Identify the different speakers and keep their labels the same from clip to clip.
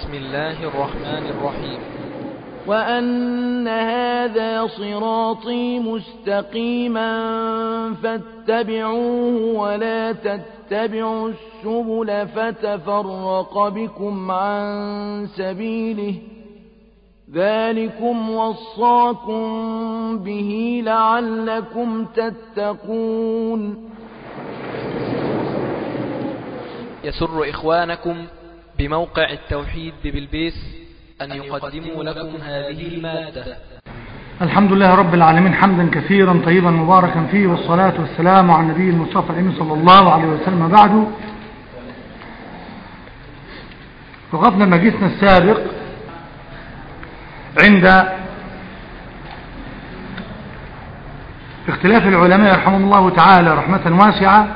Speaker 1: بسم الله الرحمن الرحيم
Speaker 2: وأن هذا صراطي مستقيما فاتبعوه ولا تتبعوا السبل فتفرق بكم عن سبيله ذلكم وصاكم به لعلكم تتقون
Speaker 1: يسر إخوانكم بموقع التوحيد ببلبيس أن يقدموا لكم هذه المادة
Speaker 3: الحمد لله رب العالمين حمدا كثيرا طيبا مباركا فيه والصلاة والسلام على النبي المصطفى الأمين صلى الله عليه وسلم بعد وقفنا مجلسنا السابق عند اختلاف العلماء رحمهم الله تعالى رحمة واسعة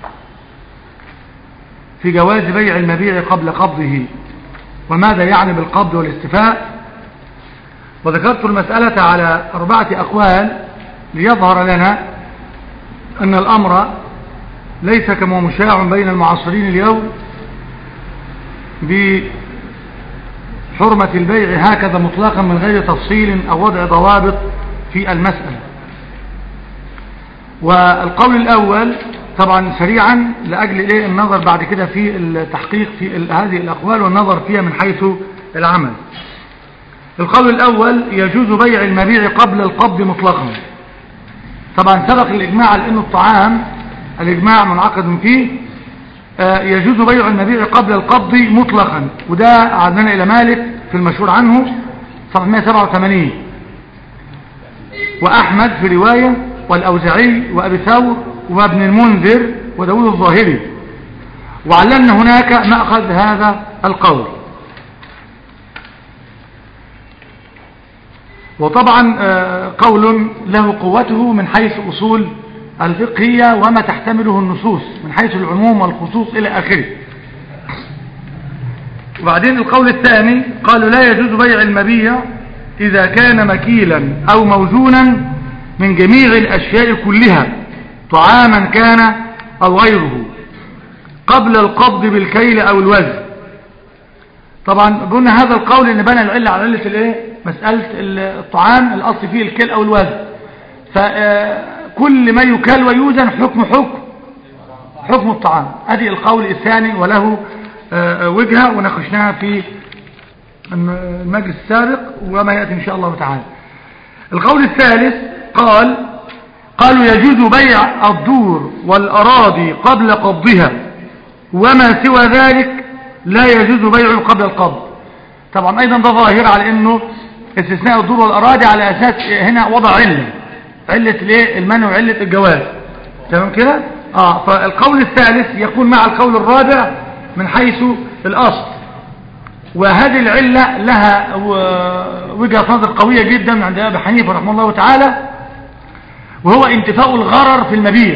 Speaker 3: في جواز بيع المبيع قبل قبضه وماذا يعني بالقبض والاستفاء وذكرت المسألة على أربعة أقوال ليظهر لنا أن الأمر ليس كما مشاع بين المعاصرين اليوم بحرمة البيع هكذا مطلقا من غير تفصيل أو وضع ضوابط في المسألة والقول الأول طبعا سريعا لأجل إيه النظر بعد كده في التحقيق في هذه الأقوال والنظر فيها من حيث العمل القول الأول يجوز بيع المبيع قبل القبض مطلقا طبعا سبق الإجماع على أن الطعام الإجماع منعقد فيه يجوز بيع المبيع قبل القبض مطلقا وده عدنا إلى مالك في المشهور عنه صفحة 187 وأحمد في رواية والأوزعي وأبي ثور وابن المنذر وداود الظاهري وعلمنا هناك مأخذ هذا القول وطبعا قول له قوته من حيث أصول الفقهية وما تحتمله النصوص من حيث العموم والخصوص إلى آخره وبعدين القول الثاني قالوا لا يجوز بيع المبيع إذا كان مكيلا أو موزونا من جميع الأشياء كلها طعاما كان أو غيره قبل القبض بالكيل أو الوزن طبعا قلنا هذا القول ان بنى العلة على علة الايه مسألة الطعام الأصل فيه الكيل أو الوزن فكل ما يكال ويوزن حكم حكم حكم الطعام هذه القول الثاني وله وجهة وناقشناها في المجلس السابق وما يأتي إن شاء الله تعالى القول الثالث قال قالوا يجوز بيع الدور والأراضي قبل قبضها وما سوى ذلك لا يجوز بيعه قبل القبض طبعا أيضا ده ظاهر على أنه استثناء الدور والأراضي على أساس هنا وضع علة علة الايه المنع وعلة الجواز تمام كده اه فالقول الثالث يكون مع القول الرابع من حيث الأصل وهذه العلة لها وجهة نظر قوية جدا عند أبي حنيفة رحمه الله تعالى وهو انتفاء الغرر في المبيع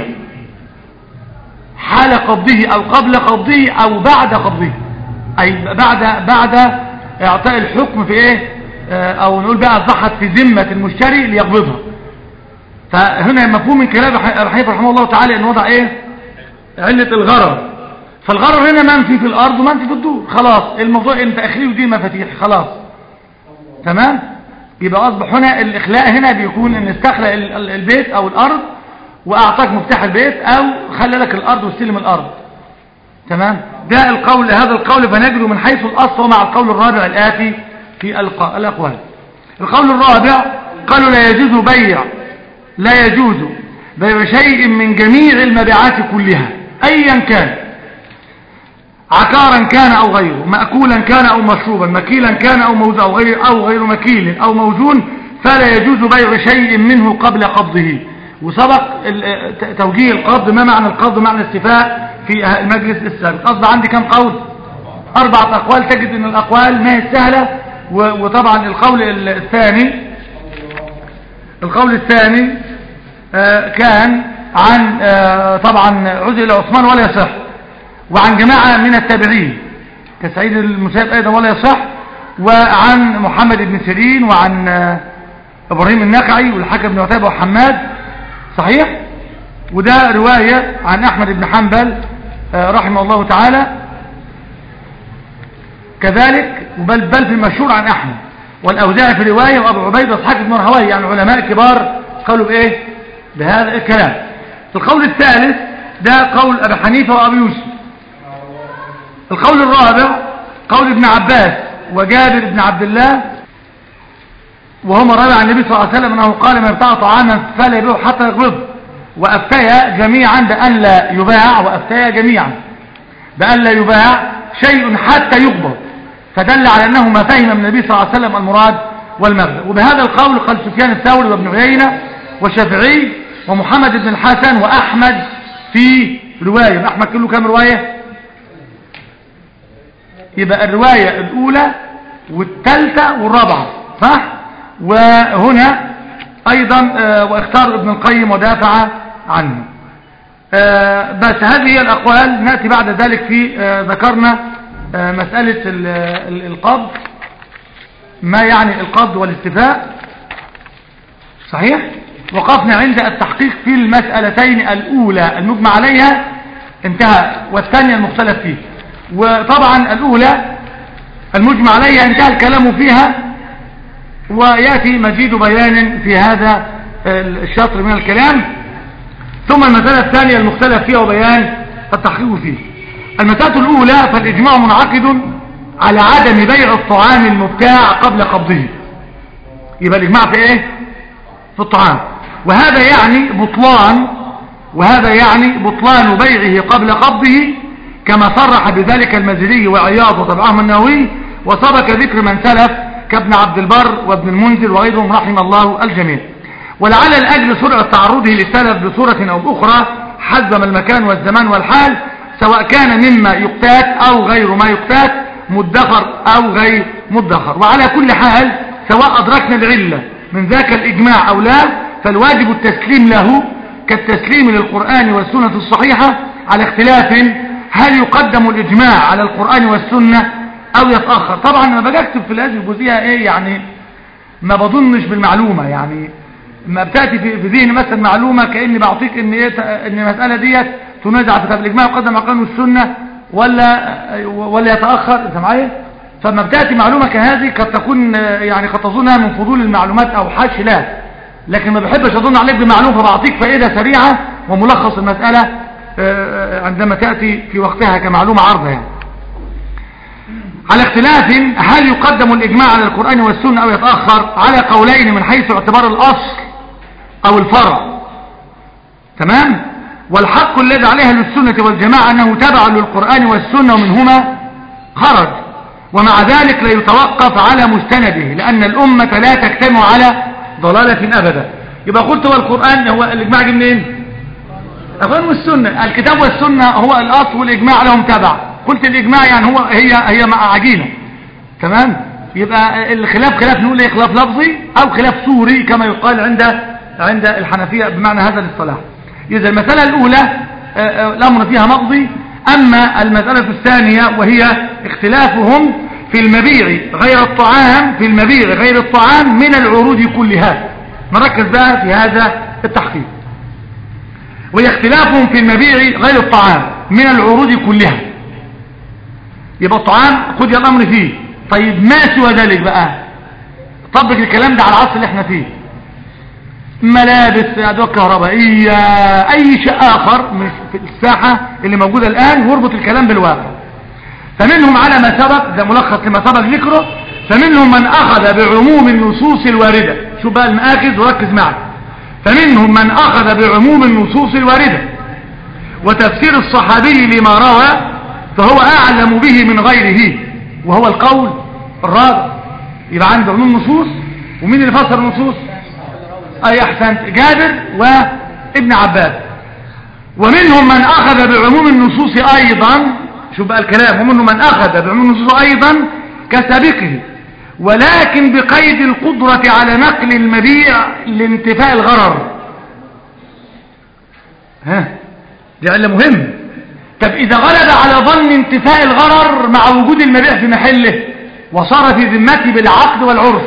Speaker 3: حال قبضه أو قبل قبضه أو بعد قبضه أي بعد بعد إعطاء الحكم في إيه أو نقول بقى أصبحت في ذمة المشتري ليقبضها فهنا مفهوم من كلام حنيفة رحمه الله تعالى أن وضع إيه علة الغرر فالغرر هنا منفي في الأرض ومنفي في الدور خلاص الموضوع أنت أخليه ودي مفاتيح خلاص تمام يبقى أصبح هنا الإخلاء هنا بيكون أن استخلق البيت أو الأرض وأعطاك مفتاح البيت أو خلى لك الأرض واستلم الأرض تمام ده القول هذا القول فنجده من حيث الأصل ومع القول الرابع الآتي في الأقوال القول الرابع قالوا لا يجوز بيع لا يجوز بيع شيء من جميع المبيعات كلها أيا كان عكارا كان أو غيره مأكولا كان أو مشروبا مكيلا كان أو موزون أو غير, أو غير مكيل أو موزون فلا يجوز بيع شيء منه قبل قبضه وسبق توجيه القبض ما معنى القبض معنى الاستفاء في المجلس السابق قصد عندي كم قول أربعة أقوال تجد أن الأقوال ما هي سهلة وطبعا القول الثاني القول الثاني كان عن طبعا عزل عثمان ولا يصح وعن جماعة من التابعين كسعيد المسيب أيضا ولا يصح وعن محمد بن سيرين وعن إبراهيم النخعي والحكم بن عتيبة وحماد صحيح وده رواية عن أحمد بن حنبل رحمه الله تعالى كذلك بل بل في المشهور عن أحمد والأوزاعي في رواية وأبو عبيد وإسحاق بن رهويه يعني علماء كبار قالوا بإيه بهذا الكلام القول الثالث ده قول أبي حنيفة وأبي يوسف القول الرابع قول ابن عباس وجابر بن عبد الله وهما روى عن النبي صلى الله عليه وسلم أنه قال من ابتاع طعاما فلا يبيعه حتى يقبضه وأفتيا جميعا بأن لا يباع وأفتيا جميعا بأن لا يباع شيء حتى يقبض فدل على أنه ما فهم من النبي صلى الله عليه وسلم المراد والمغرب وبهذا القول قال سفيان الثوري وابن عيينة وشافعي ومحمد بن الحسن وأحمد في رواية أحمد كله كام رواية يبقى الرواية الأولى والثالثة والرابعة صح وهنا أيضا آه، واختار ابن القيم ودافع عنه آه، بس هذه هي الأقوال نأتي بعد ذلك في آه، ذكرنا مسألة القبض ما يعني القبض والاستفاء صحيح وقفنا عند التحقيق في المسألتين الأولى المجمع عليها انتهى والثانية المختلف فيه وطبعا الأولى المجمع عليها انتهى الكلام فيها ويأتي مزيد بيان في هذا الشطر من الكلام ثم المسألة الثانية المختلف فيها وبيان التحقيق فيه المسألة الأولى فالإجماع منعقد على عدم بيع الطعام المبتاع قبل قبضه يبقى الإجماع في إيه؟ في الطعام وهذا يعني بطلان وهذا يعني بطلان بيعه قبل قبضه كما صرح بذلك المزري وعياض وطبعهم النووي وسبق ذكر من سلف كابن عبد البر وابن المنذر وغيرهم رحم الله الجميع ولعل الأجل سرعة تعرضه للسلف بصورة أو أخرى حسب المكان والزمان والحال سواء كان مما يقتات أو غير ما يقتات مدخر أو غير مدخر وعلى كل حال سواء أدركنا العلة من ذاك الإجماع أو لا فالواجب التسليم له كالتسليم للقرآن والسنة الصحيحة على اختلاف هل يقدم الإجماع على القرآن والسنة أو يتأخر طبعا أنا باجي أكتب في هذه الجزئية إيه يعني ما بظنش بالمعلومة يعني ما بتأتي في ذهني مثلا معلومة كأني بعطيك إن, إيه إن المسألة ديت تنازع في كتاب الإجماع يقدم على القرآن والسنة ولا ولا يتأخر أنت معايا فما بتأتي معلومة كهذه قد تكون يعني قد تظنها من فضول المعلومات أو حش لا لكن ما بحبش أظن عليك بمعلومة فبعطيك فائدة سريعة وملخص المسألة آه، عندما تأتي في وقتها كمعلومة عرضة يعني على اختلاف هل يقدم الإجماع على القرآن والسنة أو يتأخر على قولين من حيث اعتبار الأصل أو الفرع تمام والحق الذي عليها للسنة والجماعة أنه تبع للقرآن والسنة ومنهما خرج ومع ذلك لا يتوقف على مستنده لأن الأمة لا تجتمع على ضلالة أبدا يبقى قلت هو القرآن هو الإجماع جه منين القرآن والسنة الكتاب والسنة هو الأصل والإجماع لهم تبع قلت الإجماع يعني هو هي هي مع عجينة تمام يبقى الخلاف خلاف نقول ايه خلاف لفظي أو خلاف صوري كما يقال عند عند الحنفية بمعنى هذا الاصطلاح إذا المسألة الأولى آه، آه، الأمر فيها مقضي أما المسألة الثانية وهي اختلافهم في المبيع غير الطعام في المبيع غير الطعام من العروض كلها نركز بقى في هذا التحقيق وهي اختلافهم في المبيع غير الطعام من العروض كلها يبقى الطعام خد الأمر فيه طيب ما سوى ذلك بقى طبق الكلام ده على العصر اللي احنا فيه ملابس ادوات كهربائيه اي شيء اخر من في الساحه اللي موجوده الان واربط الكلام بالواقع فمنهم على ما سبق ده ملخص لما سبق ذكره فمنهم من اخذ بعموم النصوص الوارده شوف بقى المآخذ وركز معي فمنهم من اخذ بعموم النصوص الوارده وتفسير الصحابي لما روى فهو اعلم به من غيره وهو القول الرابع يبقى عنده عموم النصوص ومين اللي فسر النصوص أي أحسنت جابر وابن عباس ومنهم من أخذ بعموم النصوص أيضا شوف بقى الكلام ومنهم من أخذ بعموم النصوص أيضا كسابقه ولكن بقيد القدرة على نقل المبيع لانتفاء الغرر ها دي علة مهم طب إذا غلب على ظن انتفاء الغرر مع وجود المبيع في محله وصار في ذمته بالعقد والعرف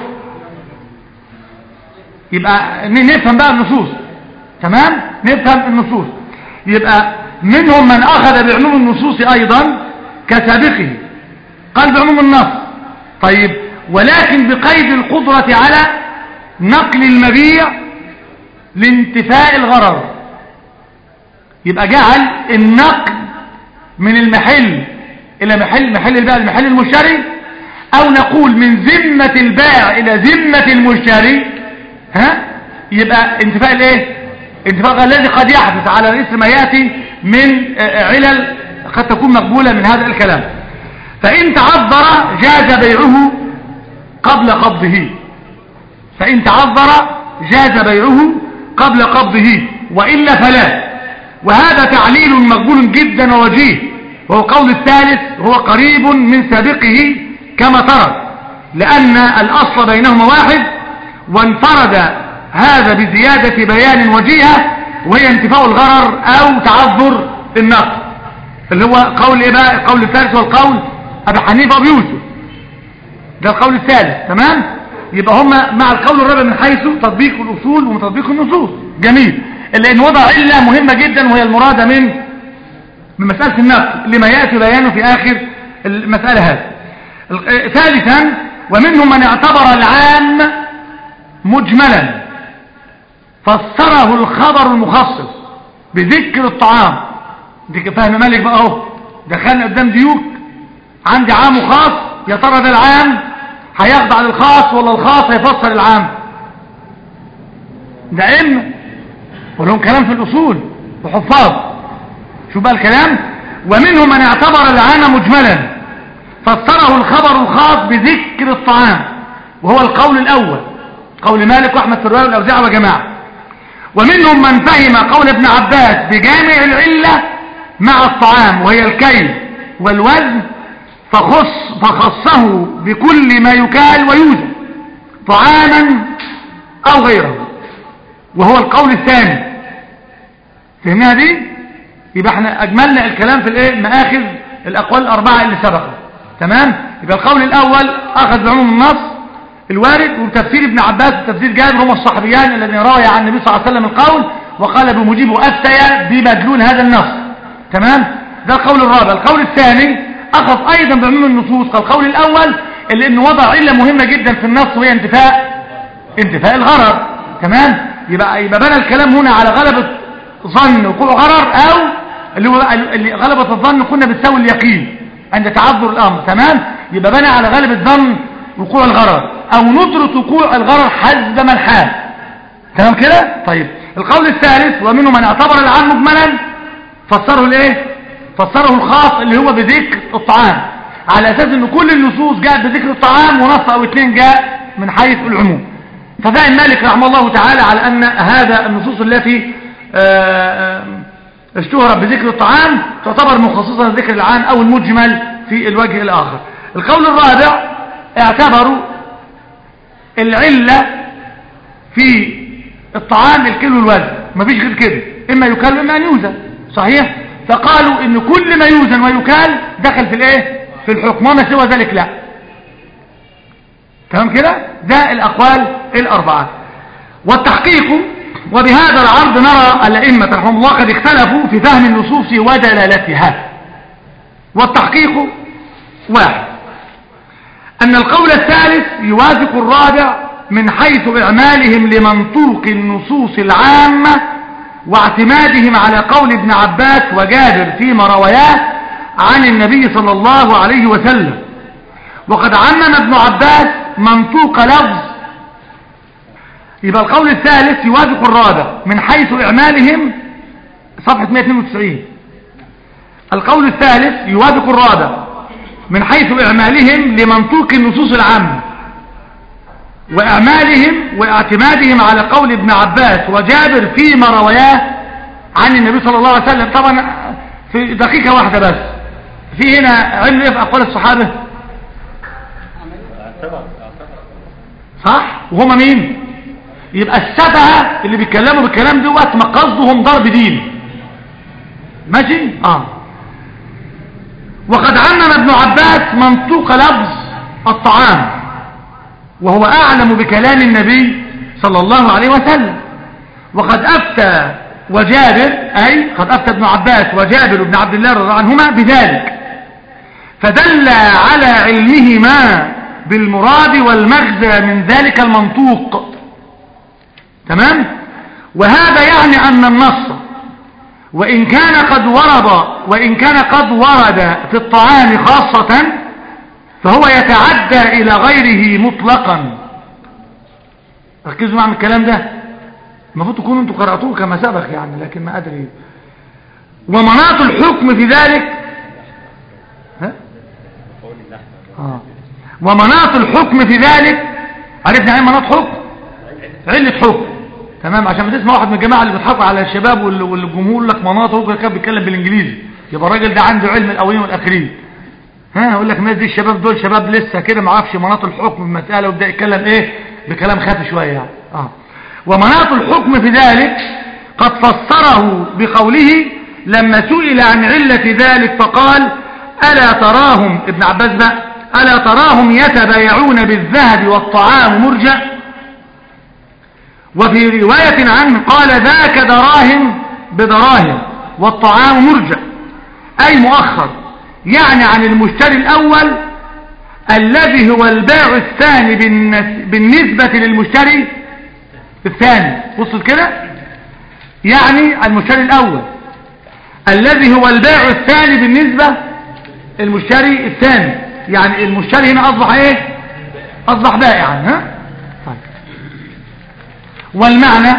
Speaker 3: يبقى نفهم بقى النصوص تمام نفهم النصوص يبقى منهم من أخذ بعلوم النصوص أيضا كسابقه قال بعموم النص طيب ولكن بقيد القدرة على نقل المبيع لانتفاء الغرر يبقى جعل النقل من المحل إلى محل محل البائع المحل المشتري أو نقول من ذمة البائع إلى ذمة المشتري ها يبقى انتفاء الايه انتفاء الذي قد يحدث على رئيس ما يأتي من علل قد تكون مقبولة من هذا الكلام فإن تعذر جاز بيعه قبل قبضه فإن تعذر جاز بيعه قبل قبضه وإلا فلا وهذا تعليل مقبول جدا ووجيه وهو قول الثالث هو قريب من سابقه كما ترى لأن الأصل بينهما واحد وانفرد هذا بزيادة بيان وجيهة وهي انتفاء الغرر أو تعذر النقل اللي هو قول إيه بقى القول الثالث والقول أبي حنيفة وأبي يوسف ده القول الثالث تمام يبقى هما مع القول الرابع من حيث تطبيق الأصول وتطبيق النصوص جميل لأن وضع علة مهمة جدا وهي المرادة من من مسألة النقل لما يأتي بيانه في آخر المسألة هذه ثالثا ومنهم من اعتبر العام مجملا فسره الخبر المخصص بذكر الطعام دي فهم مالك بقى اهو دخلنا قدام ديوك عندي عام وخاص يا ترى ده العام هيخضع للخاص ولا الخاص هيفسر العام ده علم ولهم كلام في الأصول وحفاظ شو بقى الكلام ومنهم من اعتبر العام مجملا فسره الخبر الخاص بذكر الطعام وهو القول الأول قول مالك وأحمد في الرواية والأوزاع وجماعة ومنهم من فهم قول ابن عباس بجامع العلة مع الطعام وهي الكيل والوزن فخص فخصه بكل ما يكال ويوزن طعاما أو غيره وهو القول الثاني فهمناها دي يبقى احنا أجملنا الكلام في الايه مآخذ الأقوال الأربعة اللي سبقت تمام يبقى القول الأول أخذ بعموم النص الوارد وتفسير ابن عباس وتفسير جابر هما الصحابيان الذين روي عن النبي صلى الله عليه وسلم القول وقال بمجيبه أفتيا بمدلول هذا النص تمام ده القول الرابع القول الثاني أخذ أيضا بعموم النصوص القول الأول اللي انه وضع علة مهمة جدا في النص وهي انتفاء انتفاء الغرر تمام يبقى يبقى بنى الكلام هنا على غلبة ظن وقوع غرر او اللي هو اللي غلبة الظن كنا بتساوي اليقين عند تعذر الامر تمام يبقى بنى على غلبة ظن وقوع الغرر او ندرة وقوع الغرر حسب ما الحال تمام كده طيب القول الثالث ومنه من اعتبر العام مجملا فسره الايه فسره الخاص اللي هو بذكر الطعام على اساس ان كل النصوص جاءت بذكر الطعام ونص او اثنين جاء من حيث العموم ففهم مالك رحمه الله تعالى على ان هذا النصوص التي اشتهرت بذكر الطعام تعتبر مخصصة لذكر العام او المجمل في الوجه الاخر القول الرابع اعتبروا العلة في الطعام الكيلو والوزن مفيش غير كده اما يكال واما ان يوزن صحيح فقالوا ان كل ما يوزن ويكال دخل في الايه في الحكم وما سوى ذلك لا تمام كده ده الاقوال الاربعه والتحقيق وبهذا العرض نرى الائمه رحمهم الله قد اختلفوا في فهم النصوص ودلالتها والتحقيق واحد ان القول الثالث يوافق الرابع من حيث اعمالهم لمنطوق النصوص العامه واعتمادهم على قول ابن عباس وجابر فيما روياه عن النبي صلى الله عليه وسلم وقد عمم ابن عباس منطوق لفظ يبقى القول الثالث يوافق الرابع من حيث إعمالهم صفحة 192 القول الثالث يوافق الرابع من حيث إعمالهم لمنطوق النصوص العامة وإعمالهم واعتمادهم على قول ابن عباس وجابر فيما روياه عن النبي صلى الله عليه وسلم طبعا في دقيقة واحدة بس في هنا علم ايه في أقوال الصحابة صح وهما مين يبقى السبعة اللي بيتكلموا بالكلام دوت ما قصدهم ضرب دين ماشي اه وقد عمم ابن عباس منطوق لفظ الطعام وهو أعلم بكلام النبي صلى الله عليه وسلم وقد أفتى وجابر أي قد أفتى ابن عباس وجابر بن عبد الله رضي عنهما بذلك فدل على علمهما بالمراد والمغزى من ذلك المنطوق تمام وهذا يعني أن النص وإن كان قد ورد وإن كان قد ورد في الطعام خاصة فهو يتعدى إلى غيره مطلقا ركزوا معنا الكلام ده المفروض تكونوا انتم قرأتوه كما سبق يعني لكن ما أدري ومناط الحكم في ذلك ها؟ آه. ومناط الحكم في ذلك عرفنا ايه مناط حكم علة حكم تمام عشان ما تسمع واحد من الجماعه اللي بيضحكوا على الشباب وال- والجمهور يقول لك مناط حكم كان بيتكلم بالانجليزي يبقى الراجل ده عنده علم الاولين والاخرين ها اقول لك الناس دي الشباب دول شباب لسه كده ما عرفش مناط الحكم في المساله ويبدا يتكلم ايه بكلام خافي شويه يعني اه ومناط الحكم في ذلك قد فسره بقوله لما سئل عن علة ذلك فقال ألا تراهم ابن عباس بقى ألا تراهم يتبايعون بالذهب والطعام مرجع وفي رواية عنه قال ذاك دراهم بدراهم والطعام مرجع أي مؤخر يعني عن المشتري الأول الذي هو البائع الثاني بالنس- بالنسبة للمشتري الثاني وصل كده يعني المشتري الأول الذي هو البائع الثاني بالنسبة المشتري الثاني يعني المشتري هنا أصبح إيه أصبح بائعا ها طيب. والمعنى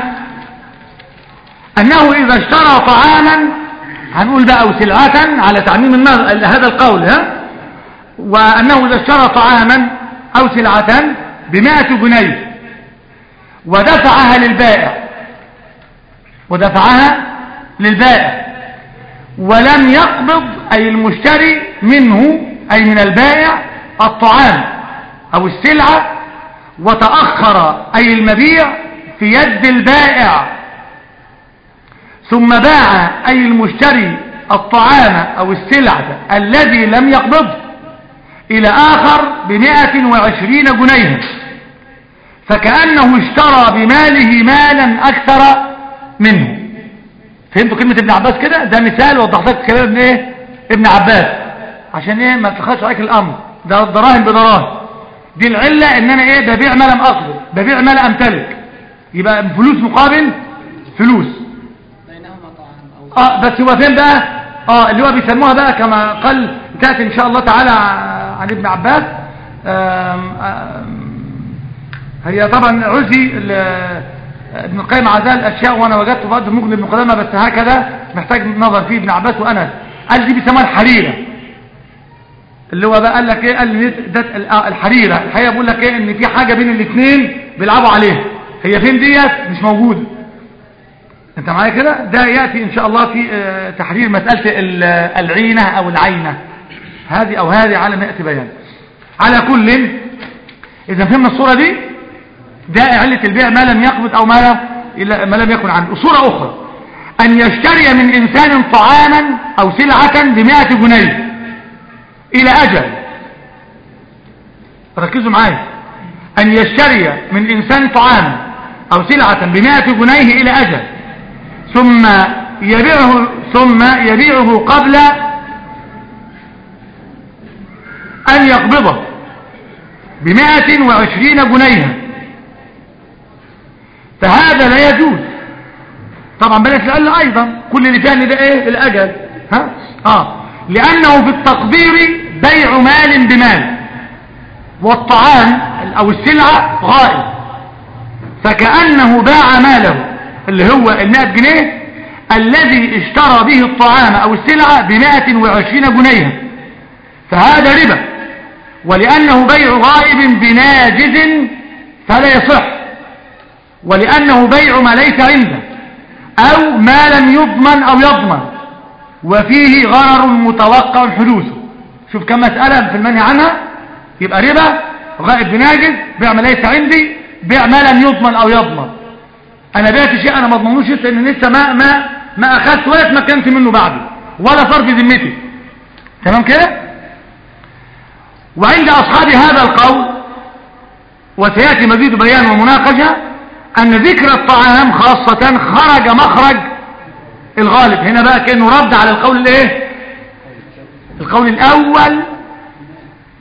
Speaker 3: أنه إذا اشترى طعاما هنقول بقى وسلعة على تعميم النظر هذا القول ها وأنه إذا اشترى طعاما أو سلعة بمائة جنيه ودفعها للبائع ودفعها للبائع ولم يقبض أي المشتري منه أي من البائع الطعام أو السلعة وتأخر أي المبيع في يد البائع ثم باع أي المشتري الطعام أو السلعة الذي لم يقبضه إلى آخر بمائة وعشرين جنيها فكأنه اشترى بماله مالا أكثر منه فهمتوا كلمة ابن عباس كده ده مثال وضحت لك كلام ابن ايه ابن عباس عشان ايه ما تخش عليك الامر ده دراهم بدراهم دي العلة ان انا ايه ببيع ما لم اقبض ببيع ما لا امتلك يبقى فلوس مقابل فلوس
Speaker 1: بينهما طعام أو
Speaker 3: اه بس هو فين بقى اه اللي هو بيسموها بقى كما قال تأتي ان شاء الله تعالى عن ابن عباس آم آم هي طبعا عزي ال- ابن القيم عزال الاشياء وانا وجدت بعض ممكن ابن قدامه بس هكذا محتاج نظر فيه ابن عباس وانس قال دي بيسموها الحريره اللي هو بقى قال لك ايه قال لي ده ال- آه الحريره الحقيقه بيقول لك ايه ان في حاجه بين الاثنين بيلعبوا عليها هي فين ديت مش موجوده انت معايا كده ده ياتي ان شاء الله في آه، تحرير مساله ال- العينه او العينه هذه او هذه على ما ياتي بيان على كل اذا فهمنا الصوره دي ده علة البيع ما لم يقبض او ما, لا إلا ما لم يكن عنه صورة اخرى ان يشتري من انسان طعاما او سلعة بمائة جنيه الى اجل ركزوا معايا ان يشتري من انسان طعاما او سلعة بمائة جنيه الى اجل ثم يبيعه ثم يبيعه قبل ان يقبضه بمائة وعشرين جنيها فهذا لا يجوز طبعا بلاش العل ايضا كل اللي فيها ان ده ايه الاجل ها اه لانه في التقدير بيع مال بمال والطعام او السلعة غائب فكأنه باع ماله اللي هو المائة جنيه الذي اشترى به الطعام او السلعة بمائة وعشرين جنيها فهذا ربا ولأنه بيع غائب بناجز فلا يصح ولأنه بيع ما ليس عنده أو ما لم يضمن أو يضمن وفيه غرر متوقع حدوثه شوف كم مسألة في المنهي عنها يبقى ربا غائب بناجز بيع ما ليس عندي بيع ما لم يضمن أو يضمن أنا بعت شيء أنا ما اضمنوش لسه إن لسه ما ما ما أخذت ولا اتمكنت منه بعده ولا صار في ذمتي تمام كده وعند أصحاب هذا القول وسيأتي مزيد بيان ومناقشة أن ذكر الطعام خاصة خرج مخرج الغالب هنا بقى كأنه رد على القول الايه القول الأول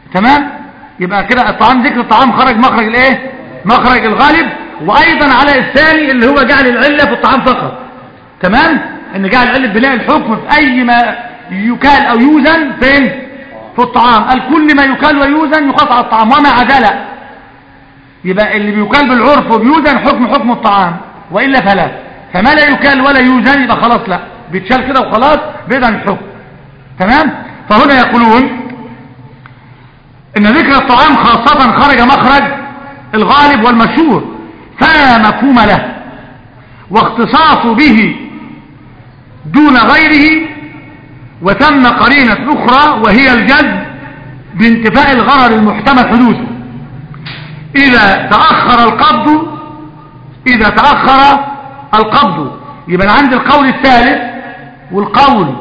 Speaker 3: تمام يبقى كده الطعام ذكر الطعام خرج مخرج الايه مخرج الغالب وايضا على الثاني اللي هو جعل العله في الطعام فقط تمام ان جعل علة بناء الحكم في اي ما يكال او يوزن فين في الطعام قال كل ما يكال ويوزن يقاس على الطعام وما عدا لا يبقى اللي بيكال بالعرف وبيوزن حكم حكم الطعام والا فلا فما لا يكال ولا يوزن يبقى خلاص لا بيتشال كده وخلاص بعيد عن الحكم تمام فهنا يقولون ان ذكر الطعام خاصة خرج مخرج الغالب والمشهور فلا مفهوم له واختصاص به دون غيره وتم قرينة أخرى وهي الجذب بانتفاء الغرر المحتمل حدوثه إذا تأخر القبض إذا تأخر القبض يبقى عند القول الثالث والقول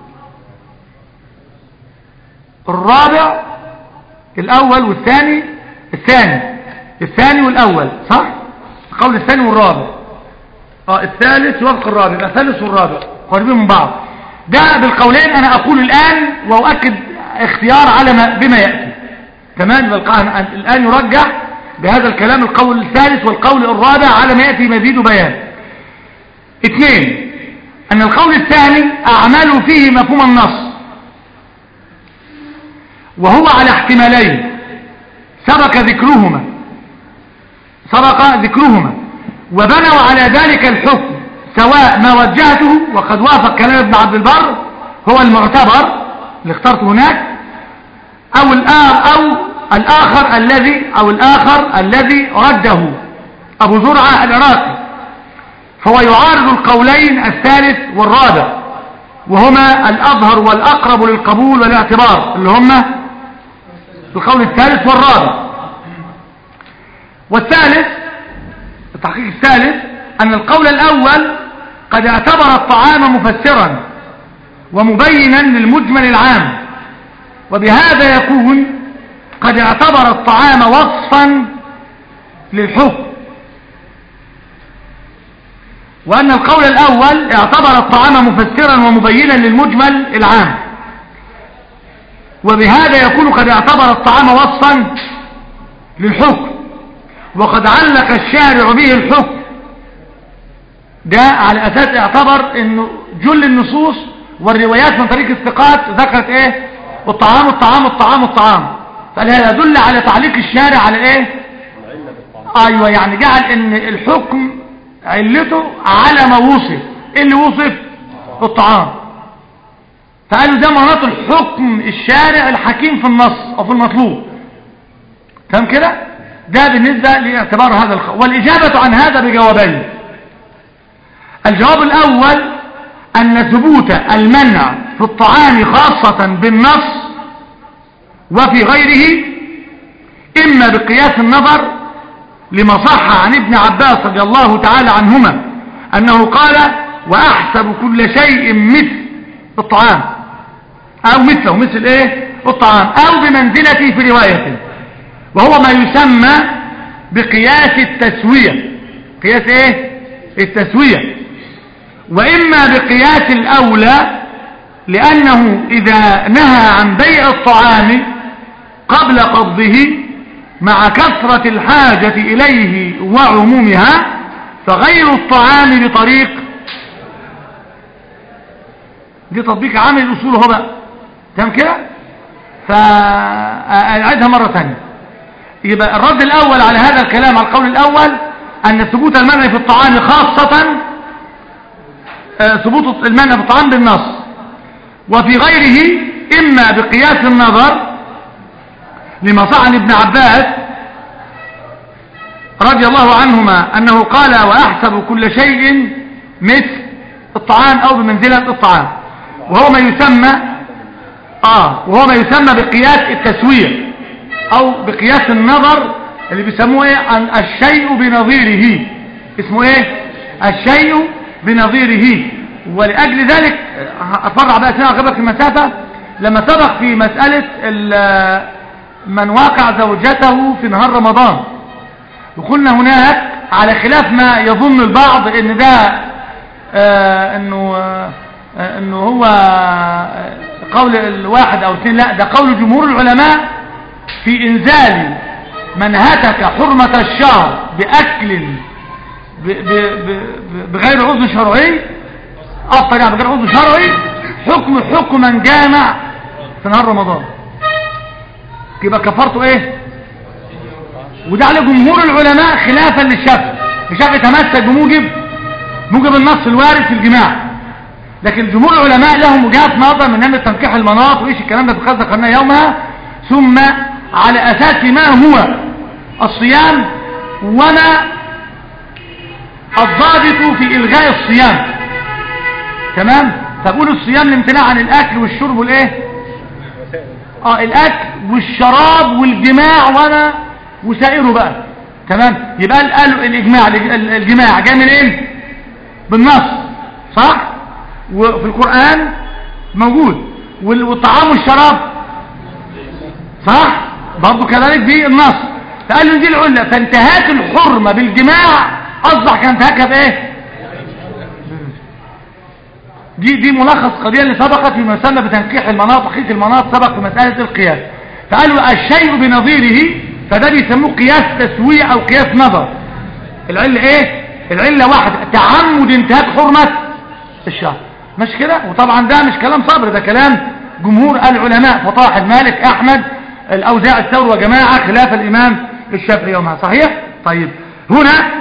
Speaker 3: الرابع الأول والثاني الثاني الثاني والأول صح القول الثاني والرابع اه الثالث وفق الرابع يبقى الثالث والرابع قريبين من بعض ده بالقولين انا اقول الان واؤكد اختيار على ما بما ياتي تمام يبقى الان يرجح بهذا الكلام القول الثالث والقول الرابع على ما ياتي مزيد بيان اثنين ان القول الثاني اعمل فيه مفهوم النص وهو على احتمالين سبق ذكرهما سبق ذكرهما وبنوا على ذلك الحكم سواء ما وجهته وقد وافق كلام ابن عبد البر هو المعتبر اللي اخترته هناك او الآخر او الاخر الذي او الاخر الذي رده ابو زرعة العراقي فهو يعارض القولين الثالث والرابع وهما الاظهر والاقرب للقبول والاعتبار اللي هما القول الثالث والرابع والثالث التحقيق الثالث أن القول الأول قد اعتبر الطعام مفسرا ومبينا للمجمل العام وبهذا يكون قد اعتبر الطعام وصفا للحكم وأن القول الأول اعتبر الطعام مفسرا ومبينا للمجمل العام وبهذا يكون قد اعتبر الطعام وصفا للحكم وقد علق الشارع به الحكم ده على أساس اعتبر انه جل النصوص والروايات من طريق الثقات ذكرت ايه الطعام الطعام الطعام الطعام فهذا يدل على تعليق الشارع على ايه ايوه يعني جعل ان الحكم علته على ما وصف ايه اللي وصف الطعام فقالوا ده مناط الحكم الشارع الحكيم في النص او في المطلوب تمام كده ده بالنسبة لاعتبار هذا الخ... والإجابة عن هذا بجوابين الجواب الأول أن ثبوت المنع في الطعام خاصة بالنص وفي غيره إما بقياس النظر لما صح عن ابن عباس رضي الله تعالى عنهما أنه قال وأحسب كل شيء مثل الطعام أو مثله مثل إيه الطعام أو بمنزلته في روايته وهو ما يسمى بقياس التسوية قياس ايه التسوية واما بقياس الاولى لانه اذا نهى عن بيع الطعام قبل قبضه مع كثرة الحاجة اليه وعمومها فغير الطعام بطريق دي تطبيق عامل الاصول هو بقى تمام كده فاعيدها مرة ثانيه يبقى الرد الأول على هذا الكلام على القول الأول أن ثبوت المنع في الطعام خاصة ثبوت المنع في الطعام بالنص وفي غيره إما بقياس النظر لما صح عن ابن عباس رضي الله عنهما أنه قال وأحسب كل شيء مثل الطعام أو بمنزلة الطعام وهو ما يسمى آه وهو ما يسمى بقياس التسوية او بقياس النظر اللي بيسموه ايه عن الشيء بنظيره اسمه ايه الشيء بنظيره ولأجل ذلك اتفرع بقى سنة غبك المسافة لما سبق في مسألة من واقع زوجته في نهار رمضان وقلنا هناك على خلاف ما يظن البعض ان ده آه انه آه انه هو قول الواحد او اثنين لا ده قول جمهور العلماء في انزال من هتك حرمة الشهر بأكل ب- ب- ب- بغير عذر شرعي أفطر يعني بغير عذر شرعي حكم حكم من جامع في نهار رمضان يبقى كفرته ايه وده على جمهور العلماء خلافا للشافعي الشافعي تمسك بموجب موجب النص الوارد في الجماع لكن جمهور العلماء لهم وجهات نظر من ان تنكيح المناط وايش الكلام ده بخاصه قلنا يومها ثم على اساس ما هو الصيام وما الضابط في الغاء الصيام تمام تقول الصيام الامتناع عن الاكل والشرب والايه اه الاكل والشراب والجماع وما وسائره بقى تمام يبقى قالوا الاجماع الجماع جاي منين بالنص صح وفي القرآن موجود وال- والطعام والشراب صح برضو كذلك دي النص فقالوا دي العلة فانتهاك الحرمة بالجماع اصبح كانتهاكها بايه دي دي ملخص قضية اللي سبقت فيما يسمى بتنكيح المناط وحيث المناط سبق في مسألة القياس فقالوا الشيء بنظيره فده بيسموه قياس تسوية او قياس نظر العلة ايه العلة واحدة تعمد انتهاك حرمة الشهر مش كده وطبعا ده مش كلام صبر ده كلام جمهور العلماء فطاح المالك احمد الاوزاع الثور وجماعة خلاف الامام الشافعي يومها صحيح طيب هنا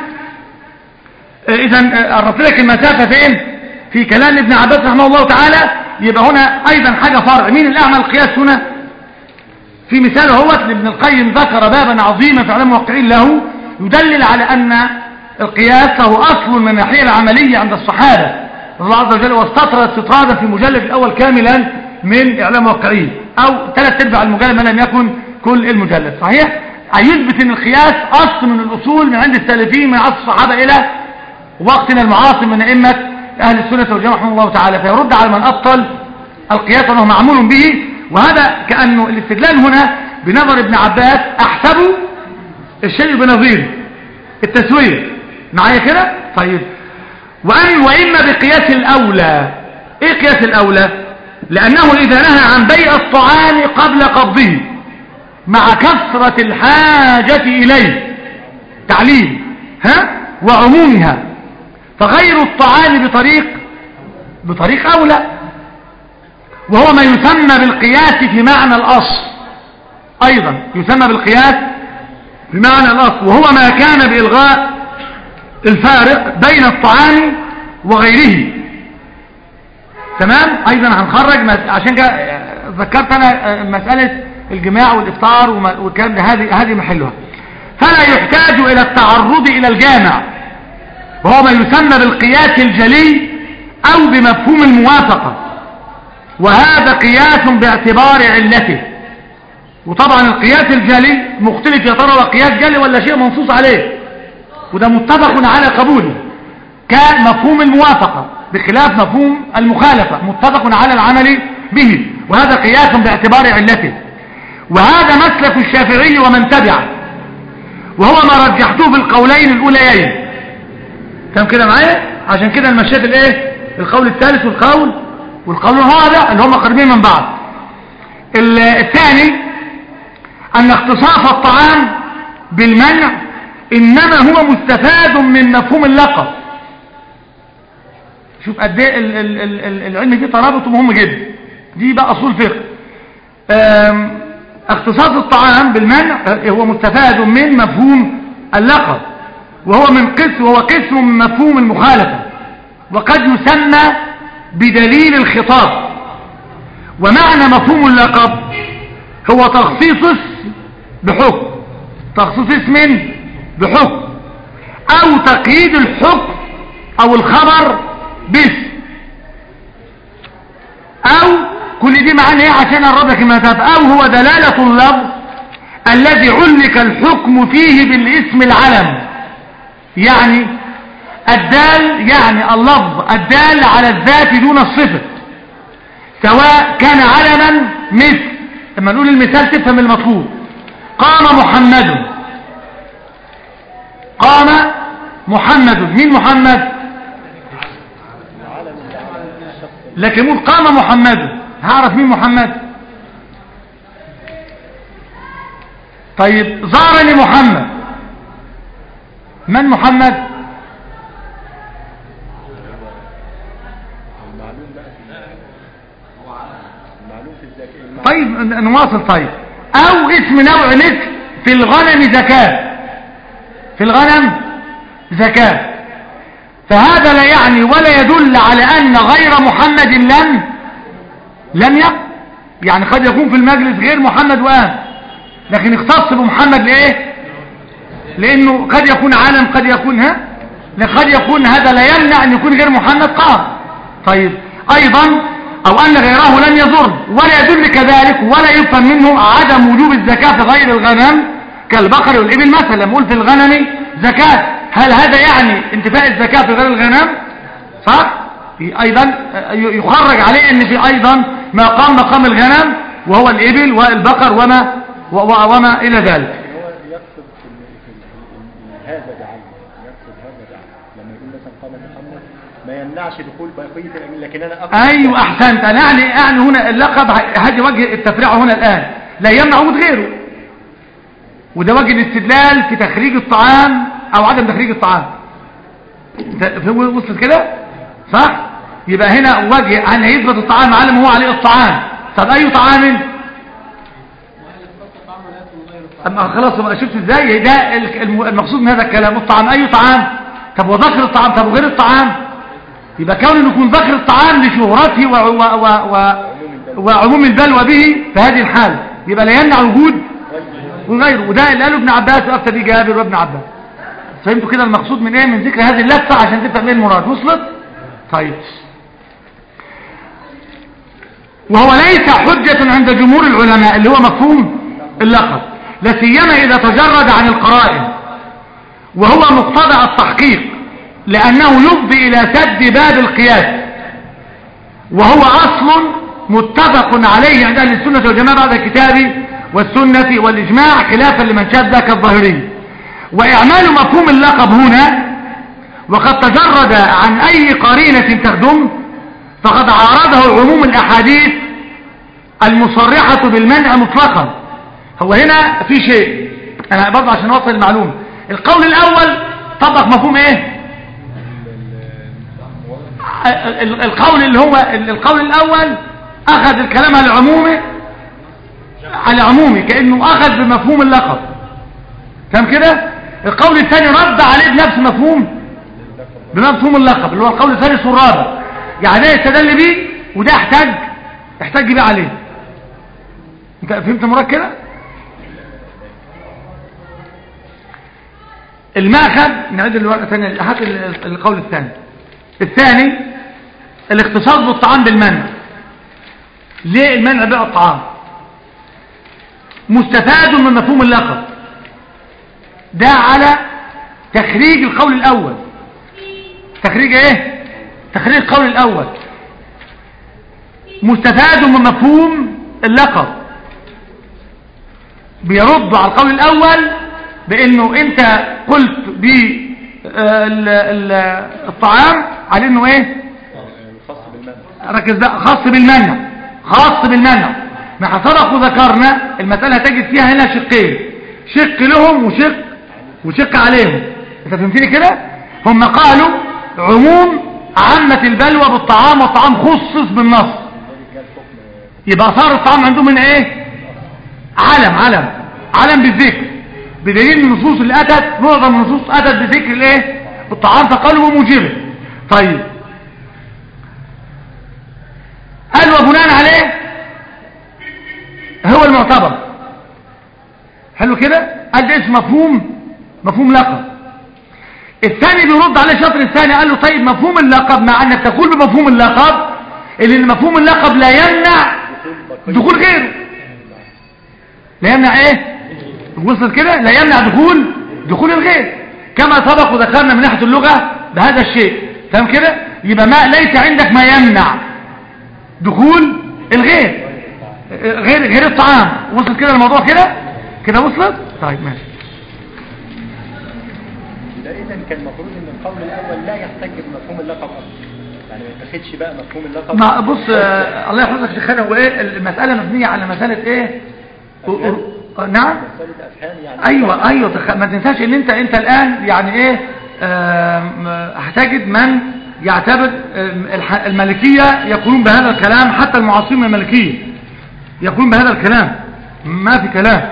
Speaker 3: اذا قربت لك المسافة فين في كلام ابن عباس رحمه الله تعالى يبقى هنا ايضا حاجة فرع مين اللي اعمل القياس هنا في مثال هو ابن القيم ذكر بابا عظيما في علم موقعين له يدلل على ان القياس له اصل من الناحيه العمليه عند الصحابه الله عز وجل واستطرد استطرادا في المجلد الاول كاملا من اعلام موقعين او ثلاث ارباع المجلد ما لم يكن كل المجلد صحيح هيثبت ان القياس اصل من الاصول من عند السلفيين من عصر الصحابه الى وقتنا المعاصر من ائمه اهل السنه والجماعه رحمه الله تعالى فيرد على من ابطل القياس وانه معمول به وهذا كانه الاستدلال هنا بنظر ابن عباس احسبوا الشيء بنظيره التسويه معايا كده طيب وأن وإما بقياس الأولى إيه قياس الأولى لأنه إذا نهى عن بيع الطعام قبل قبضه مع كثرة الحاجة إليه تعليم ها وعمومها فغير الطعام بطريق بطريق أولى وهو ما يسمى بالقياس في معنى الأصل أيضا يسمى بالقياس في معنى الأصل وهو ما كان بإلغاء الفارق بين الطعام وغيره تمام ايضا هنخرج مس... عشان كده ذكرت انا مسألة الجماع والافطار وما... وكان هذه هذه محلها فلا يحتاج الى التعرض الى الجامع وهو ما يسمى بالقياس الجلي او بمفهوم الموافقة وهذا قياس باعتبار علته وطبعا القياس الجلي مختلف يا ترى قياس جلي ولا شيء منصوص عليه وده متفق على قبوله كمفهوم الموافقة بخلاف مفهوم المخالفة متفق على العمل به وهذا قياس باعتبار علته وهذا مسلك الشافعي ومن تبعه وهو ما رجحته في القولين الأوليين تم كده معايا عشان كده المشيت الايه القول الثالث والقول والقول الرابع اللي هم قريبين من بعض الثاني أن اختصاص الطعام بالمنع إنما هو مستفاد من مفهوم اللقب شوف قد ايه العلم فيه ترابط مهم جدا دي بقى أصول فقه اختصاص الطعام بالمنع هو مستفاد من مفهوم اللقب وهو من قسم وهو قسم من مفهوم المخالفة وقد يسمى بدليل الخطاب ومعنى مفهوم اللقب هو تخصيص اسم بحكم تخصيص اسم بحكم او تقييد الحكم او الخبر باسم او كل دي معنى ايه عشان اقرب لك المسافه او هو دلاله اللفظ الذي علق الحكم فيه بالاسم العلم يعني الدال يعني اللفظ الدال على الذات دون الصفه سواء كان علما مثل لما نقول المثال تفهم المطلوب قام محمد قام محمد مين محمد لكن يقول قام محمد هعرف مين محمد طيب زارني محمد من محمد
Speaker 4: المعلوم بقى في المعلوم في الزكاة
Speaker 3: طيب ن- نواصل طيب او اسم نوع مثل في الغنم زكاة في الغنم زكاة فهذا لا يعني ولا يدل على ان غير محمد لم لم يقم يعني قد يكون في المجلس غير محمد وآن لكن اختص بمحمد لإيه لأنه قد يكون عالم قد يكون ها لكن قد يكون هذا لا يمنع أن يكون غير محمد قام طيب أيضا أو أن غيره لم يضر ولا يدل كذلك ولا يفهم منه عدم وجوب الزكاة في غير الغنم كالبقر والإبل مثلا نقول في الغنم زكاة هل هذا يعني انتفاء الزكاة في غير الغنم صح ايضا يخرج عليه ان في ايضا ما قام مقام الغنم وهو الابل والبقر وما و- وما الى ذلك
Speaker 4: يعني هو يقصد في, ال- في, ال- في ال- هذا جعل يقصد هذا جعل لما يقول مثلا قام محمد ما يمنعش دخول بقية الأمين لكن أنا أقصد
Speaker 3: ايوه احسنت انا يعني يعني هنا اللقب هذه وجه التفريع هنا الان لا يمنع وجود غيره وده وجه الاستدلال في تخريج الطعام او عدم تخريج الطعام ده- في- وصلت كده صح يبقى هنا وجه ان يثبت الطعام على ما هو عليه الطعام طب اي طعام
Speaker 1: وهل اثبت طعام لا يكون غير الطعام
Speaker 3: اما خلاص بقى شفت ازاي ده ال- الم- المقصود من هذا الكلام الطعام اي طعام طب وذكر الطعام طب وغير الطعام يبقى كون انه يكون ذكر الطعام لشهرته و و و و وعموم البلوى به في هذه الحال يبقى لا يمنع وجود وغيره وده اللي قاله ابن عباس وافتى به جابر وابن عباس فهمتوا كده المقصود من ايه من ذكر هذه اللفه عشان تفهم ايه المراد وصلت طيب وهو ليس حجة عند جمهور العلماء اللي هو مفهوم اللقب لا سيما إذا تجرد عن القرائن وهو مقتضى التحقيق لأنه يفضي إلى سد باب القياس وهو أصل متفق عليه عند أهل السنة والجماعة بعد الكتاب والسنة والإجماع خلافا لمن شاذ ذاك الظاهري وإعمال مفهوم اللقب هنا وقد تجرد عن أي قرينة تخدم فقد عارضه عموم الأحاديث المصرحة بالمنع مطلقا هو هنا في شيء أنا برضه عشان أوصل المعلومة القول الأول طبق مفهوم إيه ال- القول اللي هو ال- القول الأول أخذ الكلام على عمومه على عمومي كأنه أخذ بمفهوم اللقب فاهم كده القول الثاني رد عليه بنفس مفهوم بمفهوم اللقب اللي هو القول الثالث والرابع يعني ده يستدل بيه وده يحتاج يحتاج بيه عليه انت فهمت مراد كده المأخذ نعيد الورقة ثانية هات ال- القول الثاني الثاني الاختصاص بالطعام بالمنع ليه المنع بيع الطعام مستفاد من مفهوم اللقب ده على تخريج القول الأول تخريج ايه تخريج القول الأول مستفاد من مفهوم اللقب بيرد على القول الأول بأنه أنت قلت بالطعام على أنه إيه
Speaker 4: الخاص بالمنع
Speaker 3: ركز بقى خاص بالمنع خاص بالمنع ما سبق وذكرنا المسألة تجد فيها هنا شقين شق لهم وشق وشق عليهم انت فهمتني كده هم قالوا عموم عامة البلوى بالطعام والطعام خصص بالنص يبقى صار الطعام عندهم من ايه علم علم علم بالذكر بدليل النصوص اللي اتت معظم النصوص اتت بذكر الايه الطعام فقالوا هو موجبه طيب قال وبناء عليه هو المعتبر حلو كده قال ده اسم مفهوم مفهوم لقب الثاني بيرد عليه الشطر الثاني قال له طيب مفهوم اللقب مع انك تقول بمفهوم اللقب اللي مفهوم اللقب لا يمنع دخول غيره لا يمنع ايه وصلت كده لا يمنع دخول دخول الغير كما سبق وذكرنا من ناحيه اللغه بهذا الشيء تمام كده يبقى ما ليس عندك ما يمنع دخول الغير غير غير الطعام وصل كده الموضوع كده كده وصلت طيب ماشي
Speaker 4: ده اذا كان المفروض ان القول الاول لا يحتج بمفهوم اللقب اصلا يعني ما يتاخدش بقى مفهوم اللقب
Speaker 3: ما بص آه الله يحفظك شيخنا هو ايه المساله مبنيه على مساله ايه آه، نعم
Speaker 4: مسألة أفهام يعني
Speaker 3: ايوه ايوه تخ... ما تنساش ان انت انت الان يعني ايه آم، آه، هتجد من يعتبر آم، الح- الملكية يقولون بهذا الكلام حتى المعاصرين من الملكية يقولون بهذا الكلام ما في كلام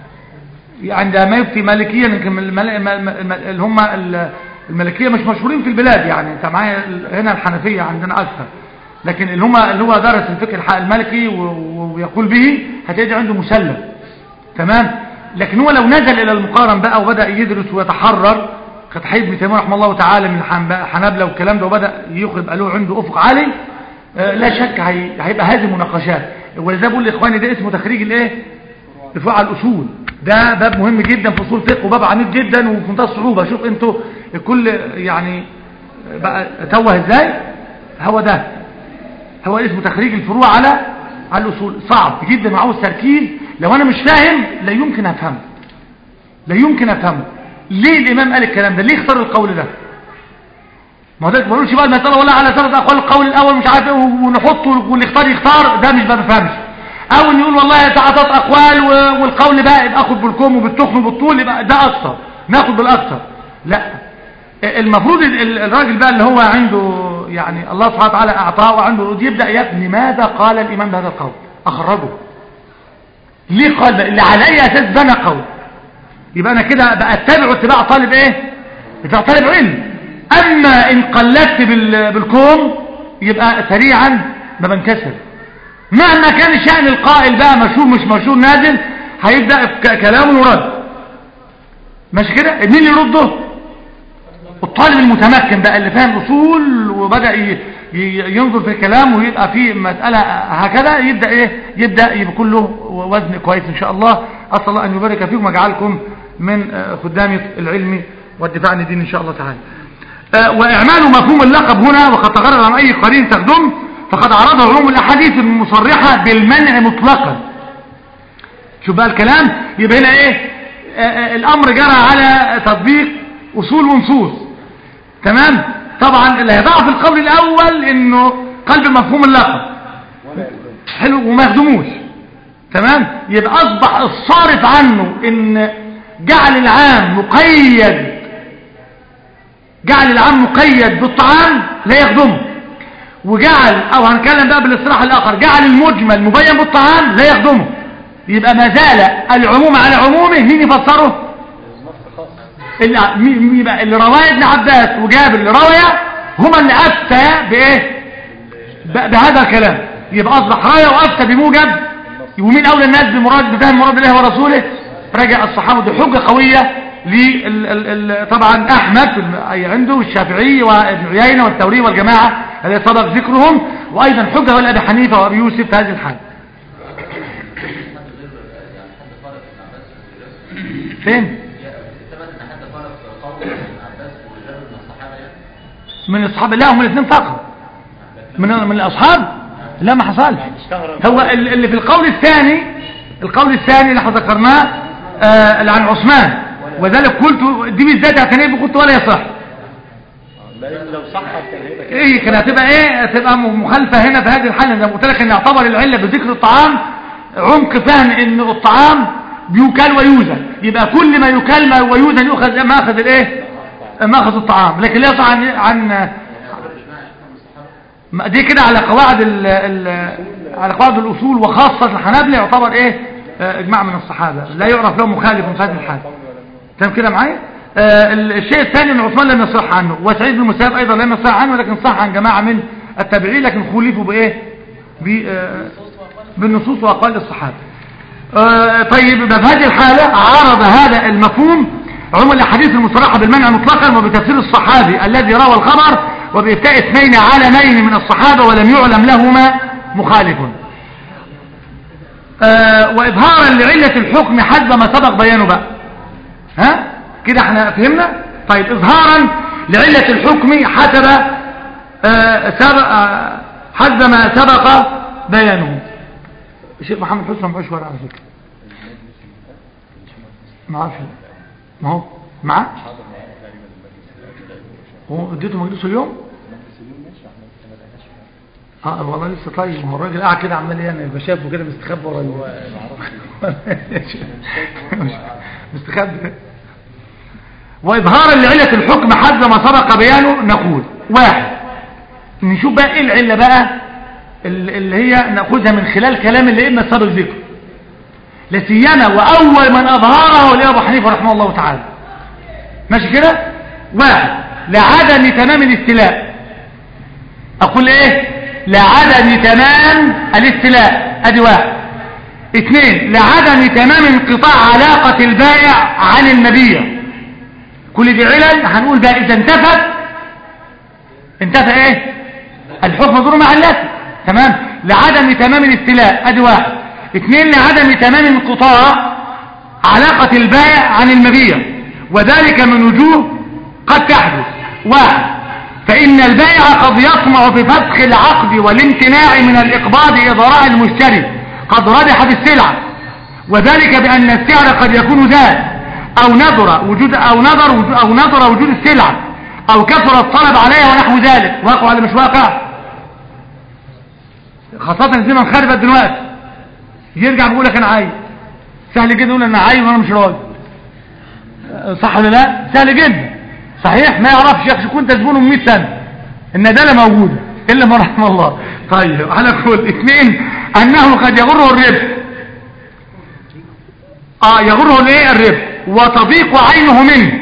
Speaker 3: عندما يفتي مالكيا يمكن المل... الم- الم- اللي هم ال- الملكية مش مشهورين في البلاد يعني انت معايا ال- هنا الحنفية عندنا اكثر لكن اللي هم اللي هو درس الفقه الح- المالكي و- و- ويقول به هتجد عنده مسلم تمام لكن هو لو نزل الى المقارن بقى وبدا يدرس ويتحرر كتحيب ابن تيميه رحمه الله تعالى من الحنب- الحنابلة والكلام ده وبدا يخرج بقى له عنده افق عالي آه، لا شك هي- هيبقى هذه مناقشات ولذا بقول لاخواني ده اسمه تخريج الايه دفاع على الاصول ده باب مهم جدا في اصول فقه وباب عميق جدا وفي منتهى الصعوبه شوف انتوا الكل يعني بقى توه ازاي هو ده هو اسمه تخريج الفروع على على الاصول صعب جدا وعاوز تركيز لو انا مش فاهم لا يمكن افهمه لا يمكن افهمه ليه الامام قال الكلام ده ليه اختار القول ده ما هو ده ما بقولش بقى المساله والله على ثلاث اقوال القول الاول مش عارف ايه ونحطه واللي يختار يختار ده مش ما بفهمش او ان يقول والله ثلاث اقوال و- والقول بقى يبقى اخد بالكم وبالتخن وبالطول يبقى ده اكثر ناخد بالاكثر لا المفروض ال- ال- الراجل بقى اللي هو عنده يعني الله سبحانه وتعالى اعطاه وعنده يبدا يبني ماذا قال الامام بهذا القول اخرجه ليه قال بقى اللي على اي اساس بنى قول يبقى انا كده بقى اتبع اتباع طالب ايه بتاع طالب علم اما ان قلدت بال- بالكوم يبقى سريعا ما بنكسر مهما كان شأن القائل بقى مشهور مش مشهور نازل هيبدأ ك- كلام ورد ماشي كده مين اللي يرده الطالب المتمكن بقى اللي فاهم اصول وبدأ ي- ي- ينظر في الكلام ويبقى في مسألة هكذا يبدأ ايه يبدأ يبقى كله وزن كويس ان شاء الله اسال الله ان يبارك فيكم ويجعلكم من آه، خدام العلم والدفاع عن الدين ان شاء الله تعالى آه، واعمال مفهوم اللقب هنا وقد تغرر عن اي قرين تخدم فقد عرضه علوم الاحاديث المصرحة بالمنع مطلقا شوف بقى الكلام يبقى هنا ايه آه، آه، الامر جرى على تطبيق اصول ونصوص تمام طبعا اللي هيضعف القول الاول انه قلب مفهوم اللقب حلو وما يخدموش تمام يبقى اصبح الصارف عنه ان جعل العام مقيد جعل العام مقيد بالطعام لا يخدمه وجعل او هنتكلم بقى بالاصطلاح الاخر جعل المجمل مبين بالطعام لا يخدمه يبقى ما زال العموم على عمومه مين يفسره اللي مي- مي- يبقى اللي رواه ابن عباس وجابر اللي رواه هما اللي افتى بايه ب- بهذا الكلام يبقى اصبح رايه وافتى بموجب ومين اولى الناس بمراد بفهم مراد الله ورسوله رجع الصحابه دي حجه قويه لل ال- ال- طبعا احمد في الم- أي عنده والشافعي وابن عيينه والثوري والجماعه الذي سبق ذكرهم وايضا حجه لابي حنيفه وابي يوسف في هذه الحال فين من الصحابه لا هم الاثنين فقط من من الاصحاب لا ما حصلش هو ال- اللي في القول الثاني القول الثاني اللي احنا ذكرناه آه، اللي عن عثمان وذلك قلت دي بالذات اعتنيت قلت ولا يصح
Speaker 4: لان لو صحت كان هيبقى كده
Speaker 3: ايه كان هتبقى ايه هتبقى م- مخالفه هنا في هذه الحاله زي ما قلت لك ان يعتبر العله بذكر الطعام عمق فهم ان الطعام بيكال ويوزن يبقى كل ما يكال ما ويوزن يؤخذ ماخذ الايه ماخذ الطعام لكن لا يصح عن عن ما دي كده على قواعد ال ال على قواعد الاصول وخاصه الحنابلة يعتبر ايه آه، اجماع من الصحابه لا يعرف له مخالف في هذه الحال تمام كده معايا آه، الشيء الثاني ان عثمان لم يصح عنه وسعيد بن المسيب ايضا لم يصح عنه لكن صح عن جماعه من التابعين لكن خولفوا بايه ب- آه، بالنصوص واقوال الصحابه آه، طيب يبقى في هذه الحاله عرض هذا المفهوم عموم الاحاديث المصرحه بالمنع مطلقا وبتفسير الصحابي الذي روى الخبر وبإفتاء اثنين عالمين من الصحابه ولم يعلم لهما مخالف آه، وإظهارا لعلة الحكم حسب ما سبق بيانه بقى ها كده احنا فهمنا طيب إظهارا لعلة الحكم حسب آه، سبق آه، حسب ما سبق بيانه الشيخ محمد حسن ما معوش ورقة على فكرة ما اعرفش ما هو معاه هو اديته مجلسه اليوم اه والله لسه طيب ما هو الراجل قاعد كده عمال يعني يبقى شافه كده مستخبي ورا ال- مستخبي وإظهارا لعلة الحكم حسب ما سبق بيانه نقول واحد نشوف بقى ايه العلة بقى ال- اللي هي نأخذها من خلال كلام الأئمة السابق ذكر لا سيما وأول من أظهره لأبو حنيفة رحمه الله تعالى ماشي كده واحد لعدم تمام الاستيلاء أقول إيه لعدم تمام الاستيلاء أدي واحد اثنين لعدم تمام انقطاع علاقة البائع عن المبيع كل دي علل هنقول بقى إذا انتفت انتفى إيه الحكم ضر مع اللاتي تمام لعدم تمام الاستيلاء ادي واحد اثنين لعدم تمام انقطاع علاقة البائع عن المبيع وذلك من وجوه قد تحدث واحد فإن البائع قد يطمع في فسخ العقد والامتناع من الإقباض إضراء المشتري قد ربح بالسلعة وذلك بأن السعر قد يكون زاد أو نظر وجود أو نظر وجود أو نظر وجود السلعة أو كثر الطلب عليها ونحو ذلك واقع ولا مش واقع خاصة زي ما انخربت دلوقتي يرجع بيقول لك انا عايز سهل جدا يقول انا عايز وانا مش راضي صح ولا لا سهل جدا صحيح ما يعرفش يا اخي كنت زبونه من 100 سنه الندالة موجودة الا ما رحم الله طيب على كل اثنين انه قد يغره الربح اه يغره الايه الربح وتضيق عينه منه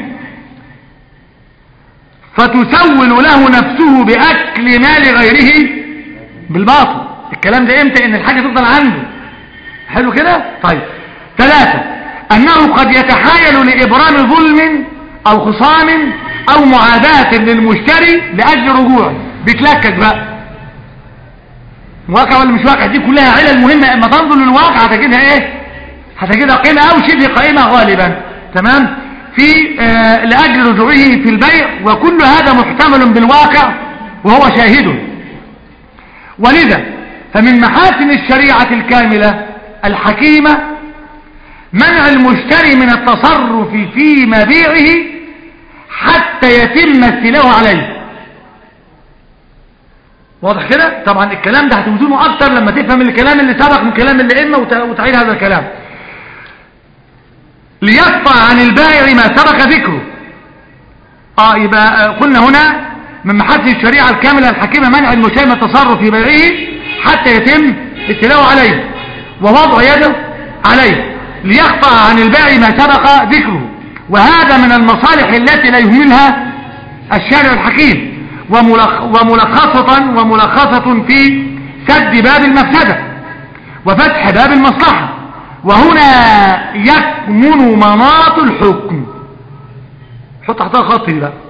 Speaker 3: فتسول له نفسه باكل مال غيره بالباطل الكلام ده امتى ان الحاجة تفضل عنده حلو كده طيب ثلاثة انه قد يتحايل لابرام ظلم او خصام او معاداة للمشتري لاجل رجوع بيتلكك بقى واقع ولا مش واقع دي كلها علل مهمة اما تنظر للواقع هتجدها ايه هتجدها قيمة او شبه قائمة غالبا تمام في آه لاجل رجوعه في البيع وكل هذا محتمل بالواقع وهو شاهده ولذا فمن محاسن الشريعة الكاملة الحكيمة منع المشتري من التصرف في مبيعه حتى يتم استيلاؤه عليه واضح كده طبعا الكلام ده هتوزنه اكتر لما تفهم الكلام اللي سبق من كلام الائمه وتعيد هذا الكلام ليقطع عن البائع ما سبق ذكره اه يبقى قلنا هنا من محاسن الشريعة الكاملة الحكيمة منع المشاة من التصرف في بيعه حتى يتم استيلاؤه عليه ووضع يده عليه ليقطع عن البائع ما سبق ذكره وهذا من المصالح التي لا يهملها الشارع الحكيم وملخ وملخصة وملخصة في سد باب المفسدة وفتح باب المصلحة وهنا يكمن مناط الحكم حط تحتها خط دي بقى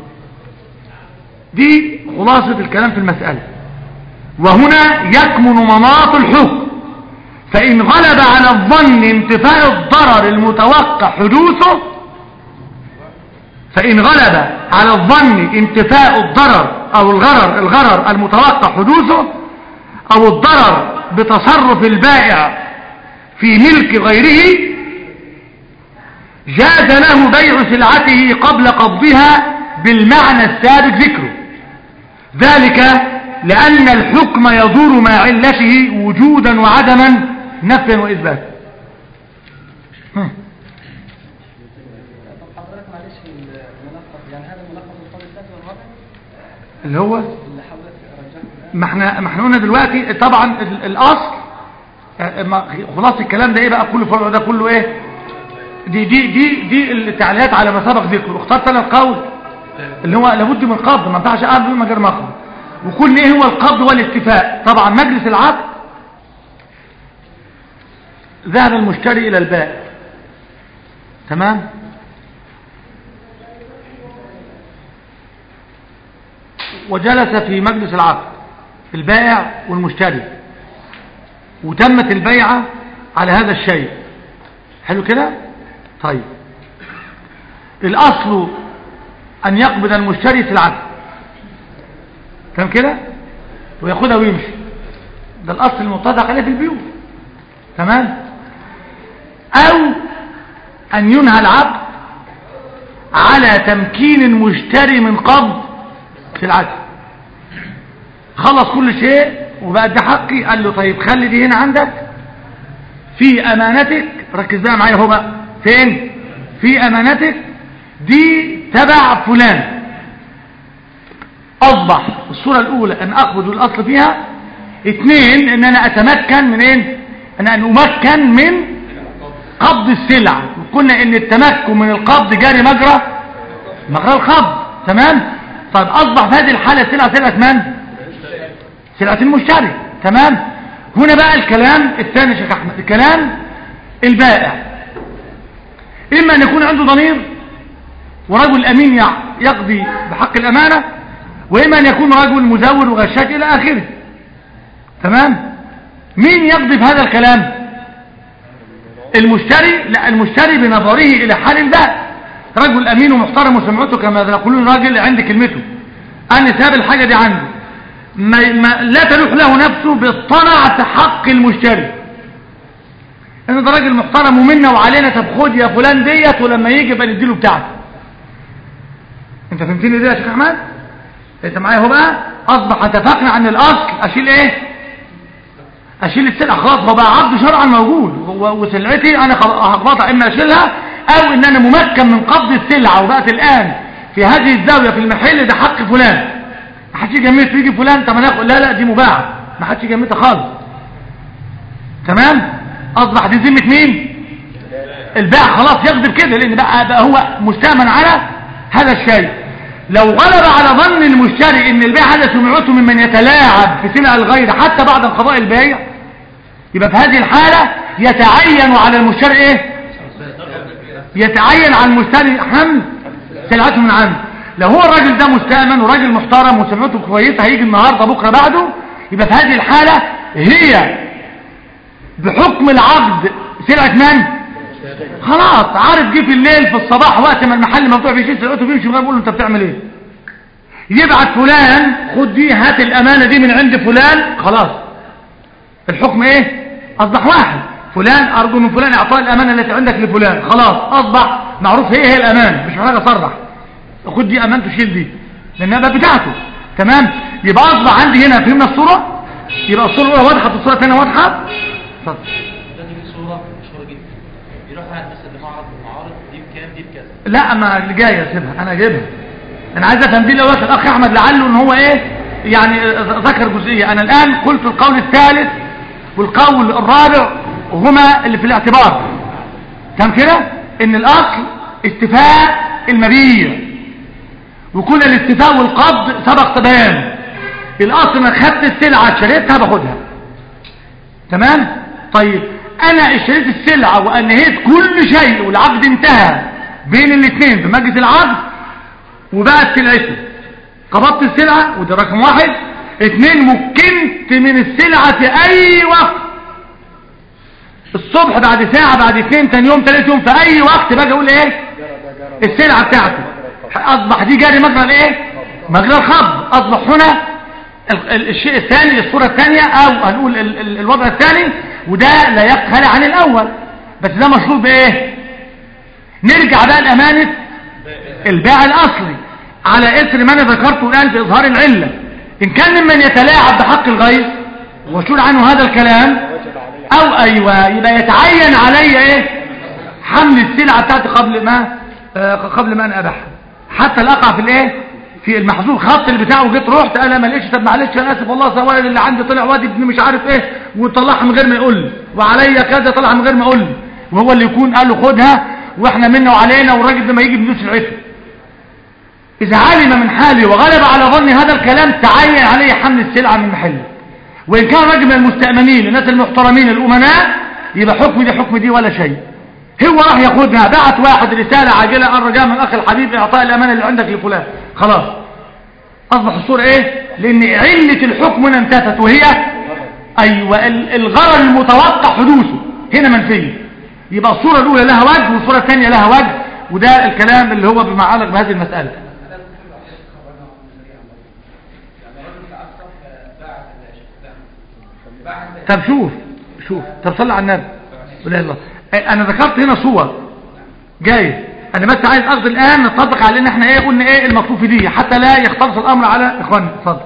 Speaker 3: دي خلاصة الكلام في المسألة وهنا يكمن مناط الحكم فإن غلب على الظن انتفاء الضرر المتوقع حدوثه فإن غلب على الظن انتفاء الضرر أو الغرر الغرر المتوقع حدوثه أو الضرر بتصرف البائع في ملك غيره جاز له بيع سلعته قبل قبضها بالمعنى السابق ذكره ذلك لأن الحكم يدور مع علته وجودا وعدما نفيا وإثباتا
Speaker 1: طب حضرتك معلش الملخص يعني هذا ملخص القول الثالث والرابع
Speaker 3: اللي هو
Speaker 1: اللي حضرتك رجحته الآن
Speaker 3: ما احنا ما احنا قلنا دلوقتي طبعا ال- الاصل اه، ما- خلاص الكلام ده ايه بقى كل فرع ده كله ايه دي دي دي دي التعليقات على ما سبق ذكره اخترت انا القول اللي هو لابد من قبض ما ينفعش قبض من غير مقبض وكل ايه هو القبض والاتفاق طبعا مجلس العقد ذهب المشتري الى البائع تمام وجلس في مجلس العقد البائع والمشتري وتمت البيعة على هذا الشيء حلو كده طيب الأصل أن يقبض المشتري في العقد تمام كده وياخدها ويمشي ده الأصل المتفق عليه في البيوت تمام أو أن ينهى العقد على تمكين المشتري من قبض في العقد خلص كل شيء وبقى ده حقي قال له طيب خلي دي هنا عندك في أمانتك ركز بقى معايا اهو بقى فين في امانتك دي تبع فلان اصبح الصورة الاولى ان اقبض الاصل فيها اثنين ان انا اتمكن من ايه ان انا امكن من قبض السلع وقلنا ان التمكن من القبض جاري مجرى مجرى القبض تمام طيب اصبح في هذه الحالة سلعة سلعة من سلعة المشتري تمام هنا بقى الكلام الثاني يا شيخ احمد الكلام البائع اما ان يكون عنده ضمير ورجل امين يع- يقضي بحق الامانة واما ان يكون رجل مزور وغشاش الى اخره تمام مين يقضي في هذا الكلام المشتري لا المشتري بنظره الى حال البائع رجل امين ومحترم وسمعته كما يقولون راجل عند كلمته انا ساب الحاجة دي عنده ما ما لا تلوح له نفسه بالطمع في حق المشتري ان ده راجل محترم ومنا وعلينا طب خد يا فلان ديت ولما يجي يبقى نديله بتاعته انت فهمتني دي يا شيخ احمد انت معايا اهو بقى اصبح اتفقنا عن الاصل اشيل ايه اشيل السلعه خلاص هو بقى عقد شرعا موجود و- وسلعتي انا خل- هقبضها اما اشيلها او ان انا ممكن من قبض السلعه وبقت الان في هذه الزاويه في المحل ده حق فلان ما حدش يجمد يجي فلان طب انا اخد لا لا دي مباعه ما حدش يجمدها خالص تمام اصبح دي ذمه مين البائع خلاص يغضب كده لان بقى, بقى هو مستأمن على هذا الشيء لو غلب على ظن المشتري ان البيع هذا سمعته ممن يتلاعب في سلع الغير حتى بعد انقضاء البيع يبقى في هذه الحالة يتعين على المشتري ايه يتعين على المشتري حمل سلعته من عنده لو هو الراجل ده مستأمن وراجل محترم وسمعته كويسة هيجي النهاردة بكرة بعده يبقى في هذه الحالة هي بحكم العقد سلعة من خلاص عارف جه في الليل في الصباح وقت ما المحل مفتوح فيه شيء سلعته بيمشي من غير بيقول له انت بتعمل ايه يبعت فلان خد دي هات الامانه دي من عند فلان خلاص الحكم ايه اصبح واحد فلان ارجو من فلان اعطاء الامانه التي عندك لفلان خلاص اصبح معروف هي هي الامانه مش محتاج اصرح خد دي امانته شيل دي لانها بقى بتاعته تمام يبقى اصبح عندي هنا فهمنا الصوره يبقى الصوره الاولى واضحه الصوره الثانيه واضحه اتفضل
Speaker 1: لازم دي صورة مشهورة جدا يروح قاعد مثلا لمعرض من المعارض دي بكام دي بكذا
Speaker 3: لا ما اللي جايه سيبها انا اجيبها انا عايز افهم دي الاول الاخ احمد لعله ان هو ايه يعني ذكر جزئيه انا الان قلت القول الثالث والقول الرابع هما اللي في الاعتبار تمام كده ان الاصل اتفاق المبيع وكل الاتفاق والقبض سبق بيان الاصل انا خدت السلعه شريتها باخدها تمام طيب انا اشتريت السلعة وانهيت كل شيء والعقد انتهى بين الاثنين في مجلس العقد وبقت سلعتي قبضت السلعة وده رقم واحد اثنين مكنت من السلعة في اي وقت الصبح بعد ساعة بعد اثنين تاني يوم تالت يوم في اي وقت باجي اقول ايه السلعة بتاعتي اصبح دي جاري مجرى الايه مجرى الخبض اصبح هنا ال- ال- الشيء الثاني الصورة الثانية او هنقول ال- ال- الوضع الثاني وده لا يقتل عن الاول بس ده مشروط بايه نرجع بقى لامانة البيع الاصلي على اثر ما انا ذكرته الان في اظهار العلة ان كان ممن يتلاعب بحق الغير وشول عنه هذا الكلام او ايوه يبقى يتعين علي ايه حمل السلعة بتاعتي قبل ما آه قبل ما انا ابيعها حتى لا اقع في الايه في المحظوظ خط اللي بتاعه جيت رحت انا ما لقيتش طب معلش انا اسف والله سواد اللي عندي طلع وادي ابن مش عارف ايه وطلعها من غير ما يقول لي وعليا كذا طلع من غير ما يقول لي وهو اللي يكون قال له خدها واحنا منا وعلينا والراجل ده ما يجي بدوس العفه اذا علم من حالي وغلب على ظني هذا الكلام تعين عليه حمل السلعه من محله وان كان راجل من المستامنين الناس المحترمين الامناء يبقى حكم دي حكم دي ولا شيء هو راح ياخدها بعت واحد رسالة عاجلة الرجاء من أخي الحبيب إعطاء الأمانة اللي عندك لفلان خلاص أصبح الصورة إيه لأن علة الحكم هنا انتفت وهي أيوة ال- الغرر المتوقع حدوثه هنا منفية يبقى الصورة الأولى لها وجه والصورة الثانية لها وجه وده الكلام اللي هو بمعلق بهذه المسألة طب شوف شوف طب صلى على النبي لا الله إيه، انا ذكرت هنا صور جايز انا بس عايز اخذ الان نطبق على ان احنا ايه قلنا ايه المطلوب في دي حتى لا يختلط الامر على اخواننا اتفضل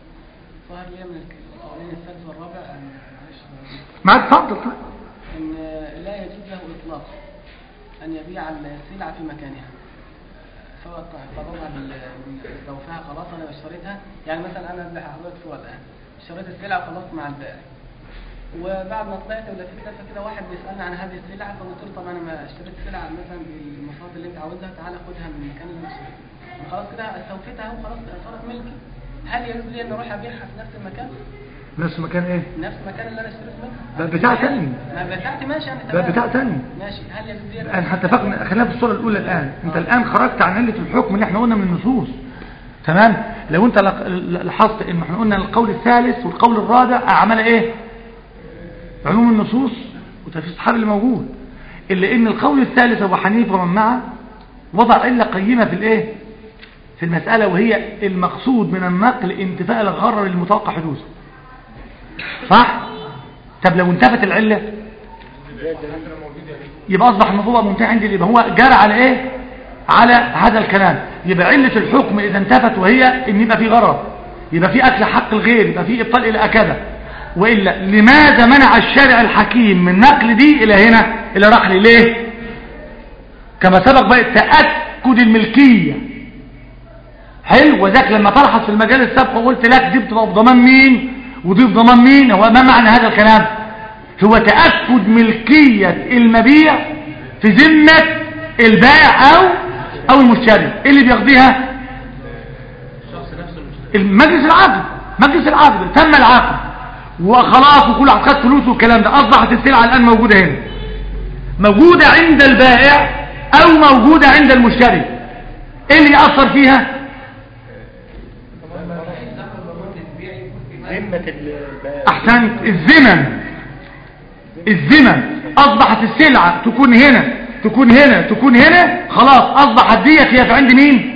Speaker 1: ظهر لي من القولين الثالث والرابع أن- معلش
Speaker 3: معاك اتفضل طيب.
Speaker 1: ان
Speaker 5: أن يبيع السلعة في مكانها سواء قبضها بوفاها خلاص أنا اشتريتها يعني مثلا أنا اللي حضرتك صورة الآن اشتريت السلعة وخلاص مع البائع وبعد ما طلعت ولفيت لفه كده واحد بيسالني عن هذه السلعه فقلت له طب انا ما اشتريت سلعه مثلا بالمصادر اللي انت عاوزها تعالى خدها من المكان اللي انا اشتريته خلاص كده استوفيتها وخلاص صارت ملكي هل يجوز لي ان اروح ابيعها في نفس المكان؟
Speaker 3: نفس مكان ايه
Speaker 5: نفس المكان اللي انا اشتريت منها؟
Speaker 3: ده بتاع تاني
Speaker 5: ما بتاعتي ماشي انا
Speaker 3: ده
Speaker 5: تمام
Speaker 3: بتاع تاني
Speaker 5: ماشي هل يجوز لي
Speaker 3: الآن حتى اتفقنا خلينا في الصورة الأولى الآن أنت الآن خرجت عن علة الحكم اللي احنا قلنا من النصوص تمام لو أنت لق- لاحظت إن احنا قلنا القول الثالث والقول الرابع أعمل إيه علوم النصوص وتفسير الصحابي اللي موجود إلا إن القول الثالث أبو حنيفة ومن معه وضع علة قيمة في الإيه في المسألة وهي المقصود من النقل انتفاء الغرر المتوقع حدوثه صح طب لو انتفت العله يبقى أصبح الموضوع منتهي عندي يبقى هو جرى على إيه على هذا الكلام يبقى علة الحكم إذا انتفت وهي إن يبقى في غرض يبقى في أكل حق الغير يبقى في إبطال إلى كذا وإلا لماذا منع الشارع الحكيم من نقل دي إلى هنا إلى رحل ليه كما سبق بقى تأكد الملكية حلو وذاك لما تلحظ في المجال السابق وقلت لك دي بتبقى بضمان مين ودي بضمان مين هو ما معنى هذا الكلام هو تأكد ملكية المبيع في ذمة البائع أو أو المشتري إيه اللي بيقضيها
Speaker 1: الشخص نفسه المشتري
Speaker 3: مجلس العقد مجلس العقد تم العقد وخلاص وكل واحد خد فلوسه والكلام ده أصبحت السلعة الآن موجودة هنا موجودة عند البائع أو موجودة عند المشتري إيه اللي يأثر فيها
Speaker 4: ذمة البائع
Speaker 3: احسنت الزمن الزمن اصبحت السلعة تكون هنا تكون هنا تكون هنا خلاص اصبحت ديت هي في عند مين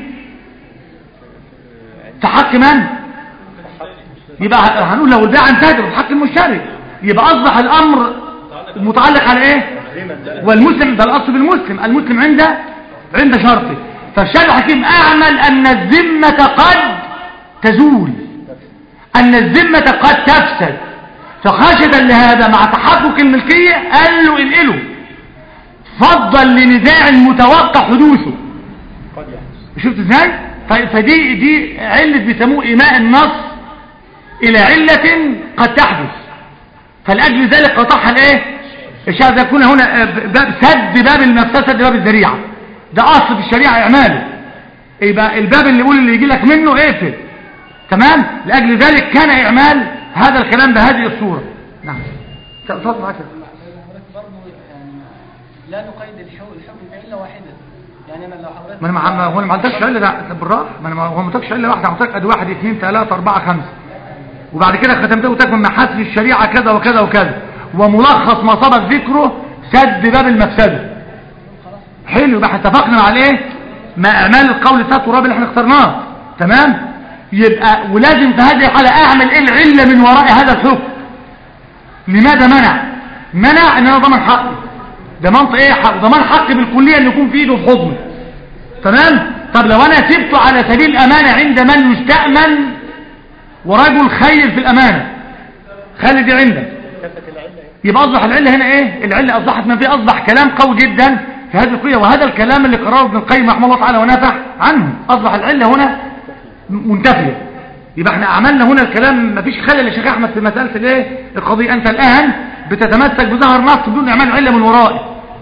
Speaker 3: في حق من يبقى هنقول لو البيع انتهت في حق المشتري يبقى اصبح الامر متعلق على ايه
Speaker 4: الزمن ده
Speaker 3: والمسلم ده الاصل بالمسلم المسلم عند عند شرطه فالشرع الحكيم اعمل ان الذمة قد تزول أن الذمة قد تفسد فخشية لهذا مع تحقق الملكية قال له انقله فضل لنزاع متوقع حدوثه
Speaker 4: قد يحدث
Speaker 3: شفت ازاي ف- فدي دي علة بيسموه إيماء النص إلى علة قد تحدث فلأجل ذلك قطعها الايه الشرع يكون هنا آه، باب سد باب المفسدة سد باب الذريعة ده أصل في الشريعة إعماله يبقى الباب اللي يقول اللي يجي لك منه اقفل تمام لأجل ذلك كان إعمال هذا الكلام بهذه الصورة نعم تفضل معك
Speaker 5: حضرتك برضه يعني لا نقيد الحكم الحكم بعله واحده يعني انا لو حضرتك
Speaker 3: ما انا ما ما- هو انا ما عندكش عله ده بالراحه ما انا ما- هو ما عندكش عله واحده عندك ادي واحد اثنين ثلاثه اربعه خمسه وبعد كده ختمته وتك من محاسن الشريعه كذا وكذا وكذا وملخص ما سبق ذكره سد باب المفسده حلو يبقى احنا اتفقنا على ايه ما اعمال القول الثالث والرابع اللي احنا اخترناه تمام يبقى ولازم في هذه الحاله اعمل ايه العله من وراء هذا الحكم لماذا منع منع ان انا ضمن حقي ضمنت ايه حق ضمان حقي بالكليه ان يكون في ايده في حضني تمام طب لو انا سبته على سبيل الامانه عند من يستامن ورجل خير في الامانه خلي دي عندك
Speaker 4: كفت العلة
Speaker 3: يبقى اصبح العله هنا ايه العله اصبحت ما في اصبح كلام قوي جدا في هذه القضيه وهذا الكلام اللي قرره ابن القيم رحمه الله تعالى ونافح عنه اصبح العله هنا منتفيه يبقى احنا عملنا هنا الكلام ما فيش خلل يا شيخ احمد في مساله الايه القضيه انت الان بتتمسك بظهر نص بدون اعمال عله من ورائه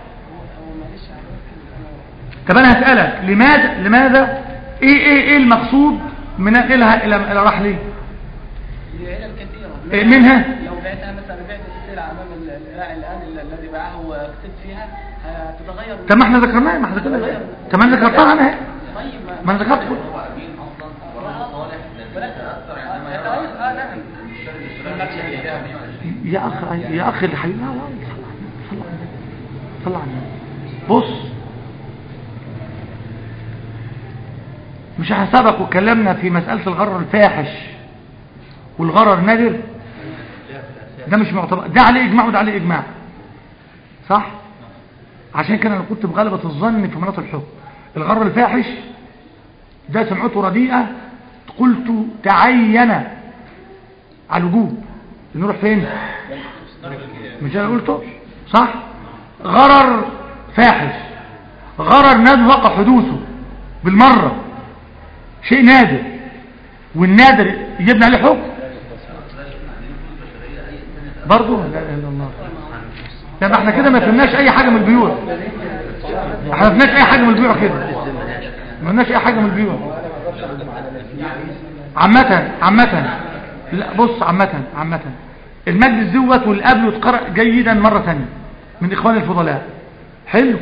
Speaker 3: طب انا هسالك لماذا لماذا ايه ايه ايه المقصود من الى الى الى رحلي
Speaker 5: لعلل كثيره
Speaker 3: إيه منها؟
Speaker 5: لو بعتها مثلا بعت السلعه امام البائع الان الذي باعها وكسبت فيها هتتغير
Speaker 3: طب ما احنا ذكرناها ما احنا ذكرناها طب ما انا ذكرتها انا اهي.
Speaker 5: طيب
Speaker 3: ما انا ذكرت
Speaker 1: هو امين اصلا ورجل صالح لكن يتاثر عندما يرى
Speaker 5: اه نعم
Speaker 1: المشتري اللي اشترى فيها 120
Speaker 3: يا اخ يا اخ اللي حبيبي لا لا صل على النبي صل على النبي بص مش هسبق وكلمنا في مسألة الغرر الفاحش والغرر النادر ده مش معتبر ده عليه اجماع وده عليه اجماع صح عشان كده انا كنت بغلبة الظن في مناطق الحكم الغرر الفاحش ده سمعته رديئة قلت تعين على الوجوب نروح فين مش انا قلته صح غرر فاحش غرر نادر وقع حدوثه بالمرة شيء نادر والنادر يبنى عليه حكم برضه لا اله الا الله لا ما احنا كده ما فهمناش اي حاجه من البيوع احنا ما فهمناش اي حاجه من البيوع كده ما فهمناش اي حاجه من البيوع عامة عامة لا بص عامة عامة المجلس دوت والقبل يتقرأ جيدا مرة ثانية من اخوان الفضلاء حلو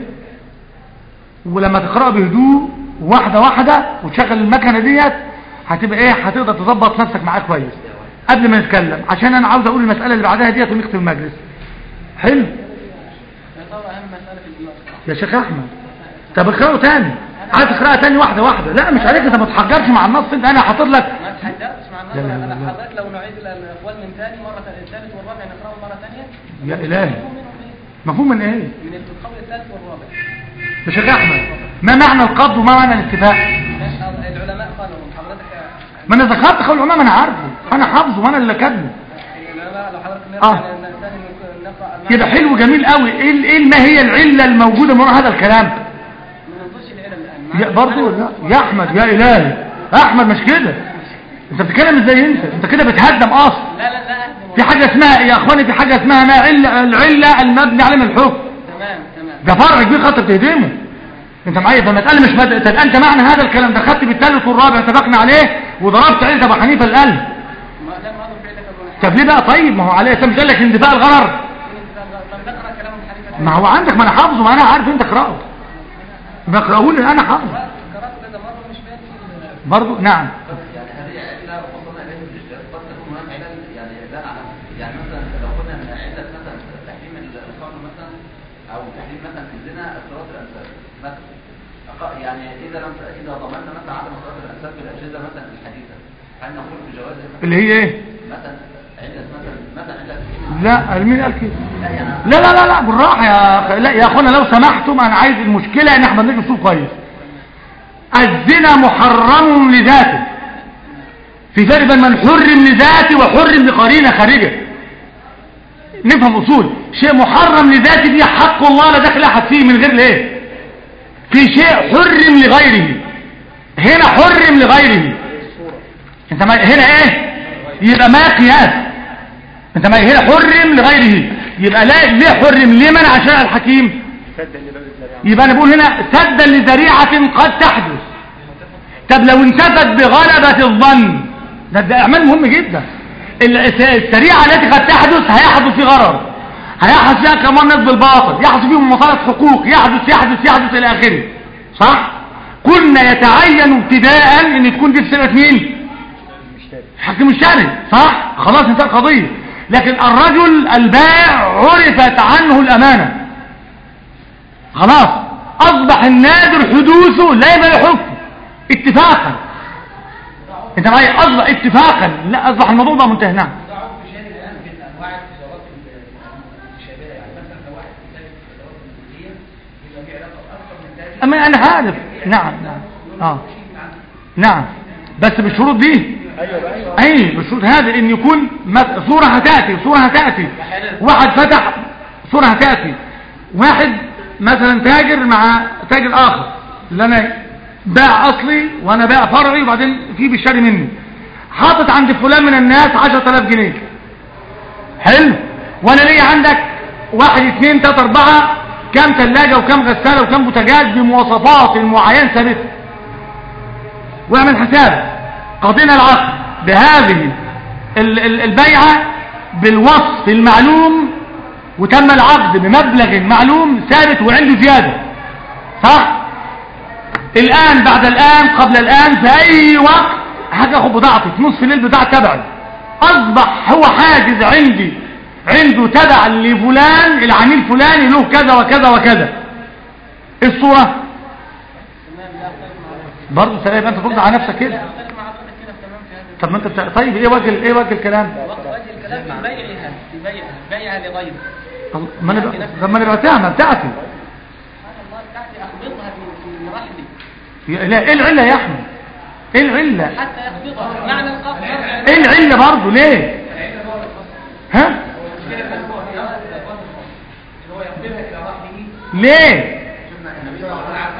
Speaker 3: ولما تقرأ بهدوء واحدة واحدة وتشغل المكنة ديت هتبقى ايه هتقدر تظبط نفسك معاه كويس قبل ما نتكلم عشان انا عاوز اقول المسألة اللي بعدها ديت ونختم المجلس حلو
Speaker 5: يعتبر اهم مساله في البيوت
Speaker 3: يا شيخ احمد طب اقرأه تاني عايز تقرأها تاني واحدة واحدة لا مش عليك انت ما تحجرش مع النص انت انا حاطط لك
Speaker 5: ما تحدثش مع
Speaker 3: لا،
Speaker 5: النظر
Speaker 3: لا، لا،
Speaker 5: انا
Speaker 3: لا.
Speaker 5: حضرتك لو نعيد الاقوال من ثاني مره ثانية- الثالث والرابع نقراه مره ثانيه
Speaker 3: يا الهي
Speaker 5: منهم ايه؟
Speaker 3: مفهوم من ايه
Speaker 5: من القول الثالث والرابع
Speaker 3: يا شيخ احمد ما معنى القبض وما معنى الاتفاق
Speaker 5: ماشي، العلماء قالوا حضرتك
Speaker 3: ما انا ذكرت قول العلماء ما انا عارفه انا حافظه وانا اللي كاتبه
Speaker 5: العلماء لو حضرتك
Speaker 3: آه.
Speaker 5: نرجع لأن ثاني نقرا المعنى.
Speaker 3: يبقى حلو جميل قوي ايه ال- ايه ما هي العله الموجوده من وراء هذا الكلام
Speaker 5: ما ننظرش العلم الان
Speaker 3: يا برضه لا يا احمد يا الهي احمد مش كده انت بتتكلم ازاي انت انت كده بتهدم اصل
Speaker 5: لا لا لا أهدم.
Speaker 3: في حاجه اسمها يا اخواني في حاجه اسمها ما عله العله المبني عليها الحكم
Speaker 5: تمام تمام
Speaker 3: ده فرع كبير خاطر تهدمه انت معايا فالمساله مش مد... طب انت معنى هذا الكلام ده خدت بالثالث والرابع اتفقنا عليه وضربت عيلة ابو حنيفه القلب
Speaker 5: ما لا ما اضرب فعلك ابو حنيفه
Speaker 3: طب ليه بقى طيب ما هو عليه انت مش قال لك اندفاع الغرر
Speaker 5: طب نقرا كلام حنيفه
Speaker 3: ما هو عندك ما انا حافظه ما انا عارف انت اقراه بقراه لي انا حافظه
Speaker 5: قرات كذا مره مش باين في ال-
Speaker 3: برضه نعم
Speaker 1: يعني هذه علة وصلنا إليها في الاشتراك قد تكون هناك علل يعني لا نعلم يعني مثلا لو قلنا من علة مثلا تحريم الخمر مثلا أو تحريم مثلا في الزنا اختلاط الأنساب مثلا أق- يعني إذا لم إذا ضمننا مثلا عدم اختلاط الأنساب في الأجهزة مثلا الحديثة هل نقول بجواز
Speaker 3: اللي هي ايه
Speaker 1: مثلا علة مثلا مثلا علة
Speaker 3: لا مين قال كده
Speaker 1: لا يعني
Speaker 3: لا لا لا لا بالراحه يا أخ- لا يا اخوانا لو سمحتم انا عايز المشكله ان احنا نجي صوت كويس الزنا محرم لذاته في فرق بين من حرم لذاته وحرم لقرينه خارجه نفهم اصول شيء محرم لذاته دي حق الله لا دخل احد فيه من غير الايه في شيء حرم لغيره هنا حرم لغيره انت ما هنا ايه يبقى ما قياس انت ما هنا حرم لغيره يبقى لا ليه حرم ليه منع شرع الحكيم
Speaker 4: سد لباب الذريعه
Speaker 3: يبقى انا بقول هنا سدا لذريعه قد تحدث طب لو انتفت بغلبة الظن ده, ده اعمال مهم جدا ال- الس- السريعة التي قد تحدث هيحدث في غرر هيحدث فيها كمان ناس بالباطل يحدث فيهم مصالح حقوق يحدث يحدث يحدث الى اخره صح كنا يتعين ابتداء ان تكون دي في سنة مين حكم الشرعي صح خلاص انتهى القضية لكن الرجل البائع عرفت عنه الامانة خلاص اصبح النادر حدوثه لا يبقى له حكم اتفاقا انت معايا اصبح اتفاقا لا اصبح الموضوع ده منتهي نعم اما انا عارف نعم نعم اه نعم بس بالشروط دي
Speaker 4: ايوه ايوه
Speaker 3: اي بالشروط هذه ان يكون مس- صورة هتاتي صورة هتاتي واحد فتح صورة هتاتي واحد مثلا تاجر مع تاجر اخر اللي انا باع اصلي وانا باع فرعي وبعدين في بيشتري مني حاطط عند فلان من الناس 10000 جنيه حلو وانا ليا عندك واحد اثنين تلاتة اربعة كام ثلاجة وكام غسالة وكام بوتاجاز بمواصفات معينة ثابتة واعمل حساب قضينا العقد بهذه ال- ال- البيعة بالوصف المعلوم وتم العقد بمبلغ معلوم ثابت وعنده زيادة صح الآن بعد الآن قبل الآن في أي وقت حاجة أخذ بضاعتي في نصف الليل بضاعة تبعي أصبح هو حاجز عندي عنده تبع لفلان العميل فلاني له كذا وكذا وكذا إيه الصورة
Speaker 5: تمام لا اختلف مع
Speaker 3: برضه سلام انت ترد على نفسك كده
Speaker 5: اختلف مع حضرتك كده تمام في هذا
Speaker 3: طب ما انت بتا... طيب ايه وجه ايه وجه الكلام
Speaker 5: وقت وجه الكلام في بيعها في بيعها بيعها لغيره
Speaker 3: الله- ما انا ب... طب ما انا بعتها ما بتاعتي
Speaker 5: سبحان الله بتاعتي اخبطها في في مراحلي
Speaker 3: يا- لا ايه العله يا احمد ايه العله
Speaker 5: حتى يخبطها معنى القبض
Speaker 3: ايه العله برضه ليه ها ليه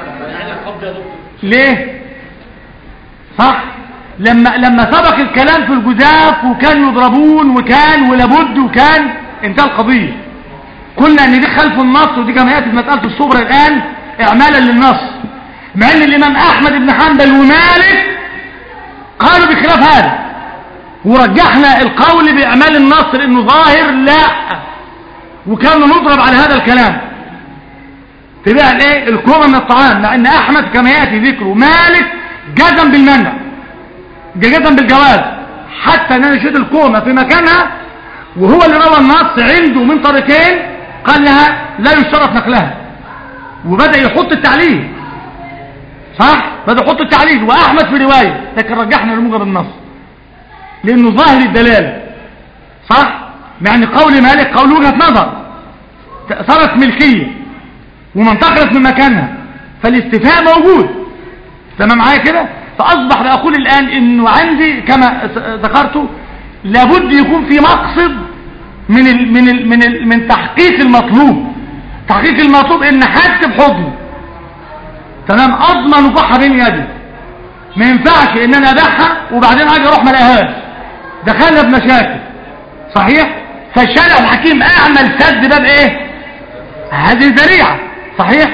Speaker 3: ليه صح لما لما سبق الكلام في الجزاف وكان يضربون وكان ولابد وكان انتهى القضيه قلنا ان دي خلف النص ودي كما ياتي في مساله الصبر الان اعمالا للنص مع ان الامام احمد بن حنبل ومالك قالوا بخلاف هذا ورجحنا القول باعمال النص لانه ظاهر لا وكانوا نضرب على هذا الكلام تبقى الايه الكومه من الطعام مع ان احمد كما ياتي ذكره مالك جزم بالمنع جزم بالجواز حتى ان نشد الكومه في مكانها وهو اللي روى النص عنده من طريقين قال لها لا يشترط نقلها وبدا يحط التعليل صح بدا يحط التعليل واحمد في روايه لكن رجحنا لموجب النص لانه ظاهر الدلاله صح يعني قول مالك قول وجهه نظر صارت ملكيه ومنتقلت من مكانها فالاستفهام موجود تمام معايا كده فاصبح بقول الان انه عندي كما ذكرت لابد يكون في مقصد من ال من ال من ال من تحقيق المطلوب تحقيق المطلوب ان حد بحضني تمام اضمن وقعها بين يدي ما ينفعش ان انا ابيعها وبعدين اجي اروح ما الاقيهاش دخلنا بمشاكل صحيح فالشارع الحكيم اعمل سد باب ايه هذه ذريعه صحيح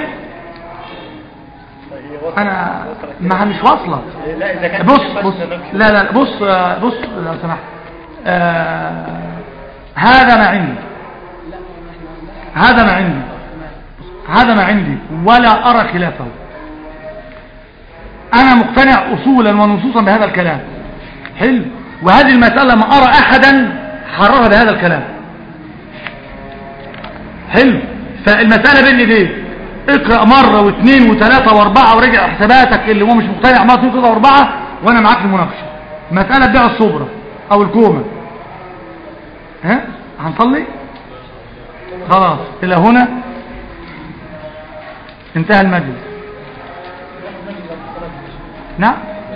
Speaker 4: هي وصلت-
Speaker 3: انا
Speaker 4: وصلت
Speaker 3: ما مش واصله
Speaker 4: لا اذا كان
Speaker 3: بص بص لا لا بص بص لو سمحت آه هذا ما عندي هذا ما عندي هذا ما عندي ولا أرى خلافه أنا مقتنع أصولا ونصوصا بهذا الكلام حلو وهذه المسألة ما أرى أحدا حررها بهذا الكلام حلو فالمسألة بين ايديك اقرأ مرة واثنين وثلاثة واربعة ورجع حساباتك اللي هو مش مقتنع مرة واثنين وثلاثة واربعة وانا معاك في المناقشة مسألة بيع الصبرة او الكومة ها هنصلي خلاص الى هنا انتهى المجلس نعم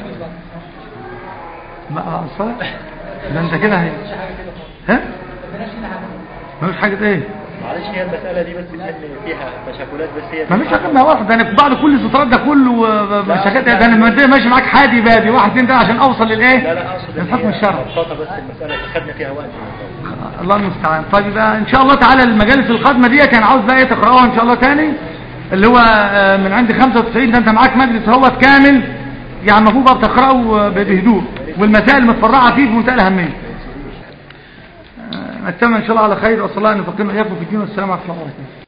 Speaker 3: بقى الصلاة ده انت كده هي ها مفيش حاجة ايه
Speaker 4: معلش هي المسألة دي بس بتحل فيها تشكلات بس هي
Speaker 3: ما فيش حاجه واحد انا في بعض كل السطرات ده كله آه، مشاكل ده انا ماديا ماشي معاك حادي بادي واحد اتنين تلاته عشان اوصل للايه
Speaker 4: لا لا اقصد ان
Speaker 3: للحكم
Speaker 4: هي
Speaker 3: الشرعي
Speaker 4: مبسطة بس المسألة خدنا فيها وقت
Speaker 3: الله المستعان طيب يبقى ان شاء الله تعالى المجالس القادمه دي كان عاوز بقى ايه تقراوها ان شاء الله تاني اللي هو آه، من عند 95 ده انت معاك مجلس اهوت كامل يعني المفروض بقى بتقراه آه، بهدوء والمسائل المتفرعه فيه في منتهى الاهميه آه، نتمنى ان شاء الله على خير وصلى الله ان يفقهنا اياكم في الدين والسلام عليكم ورحمه الله وبركاته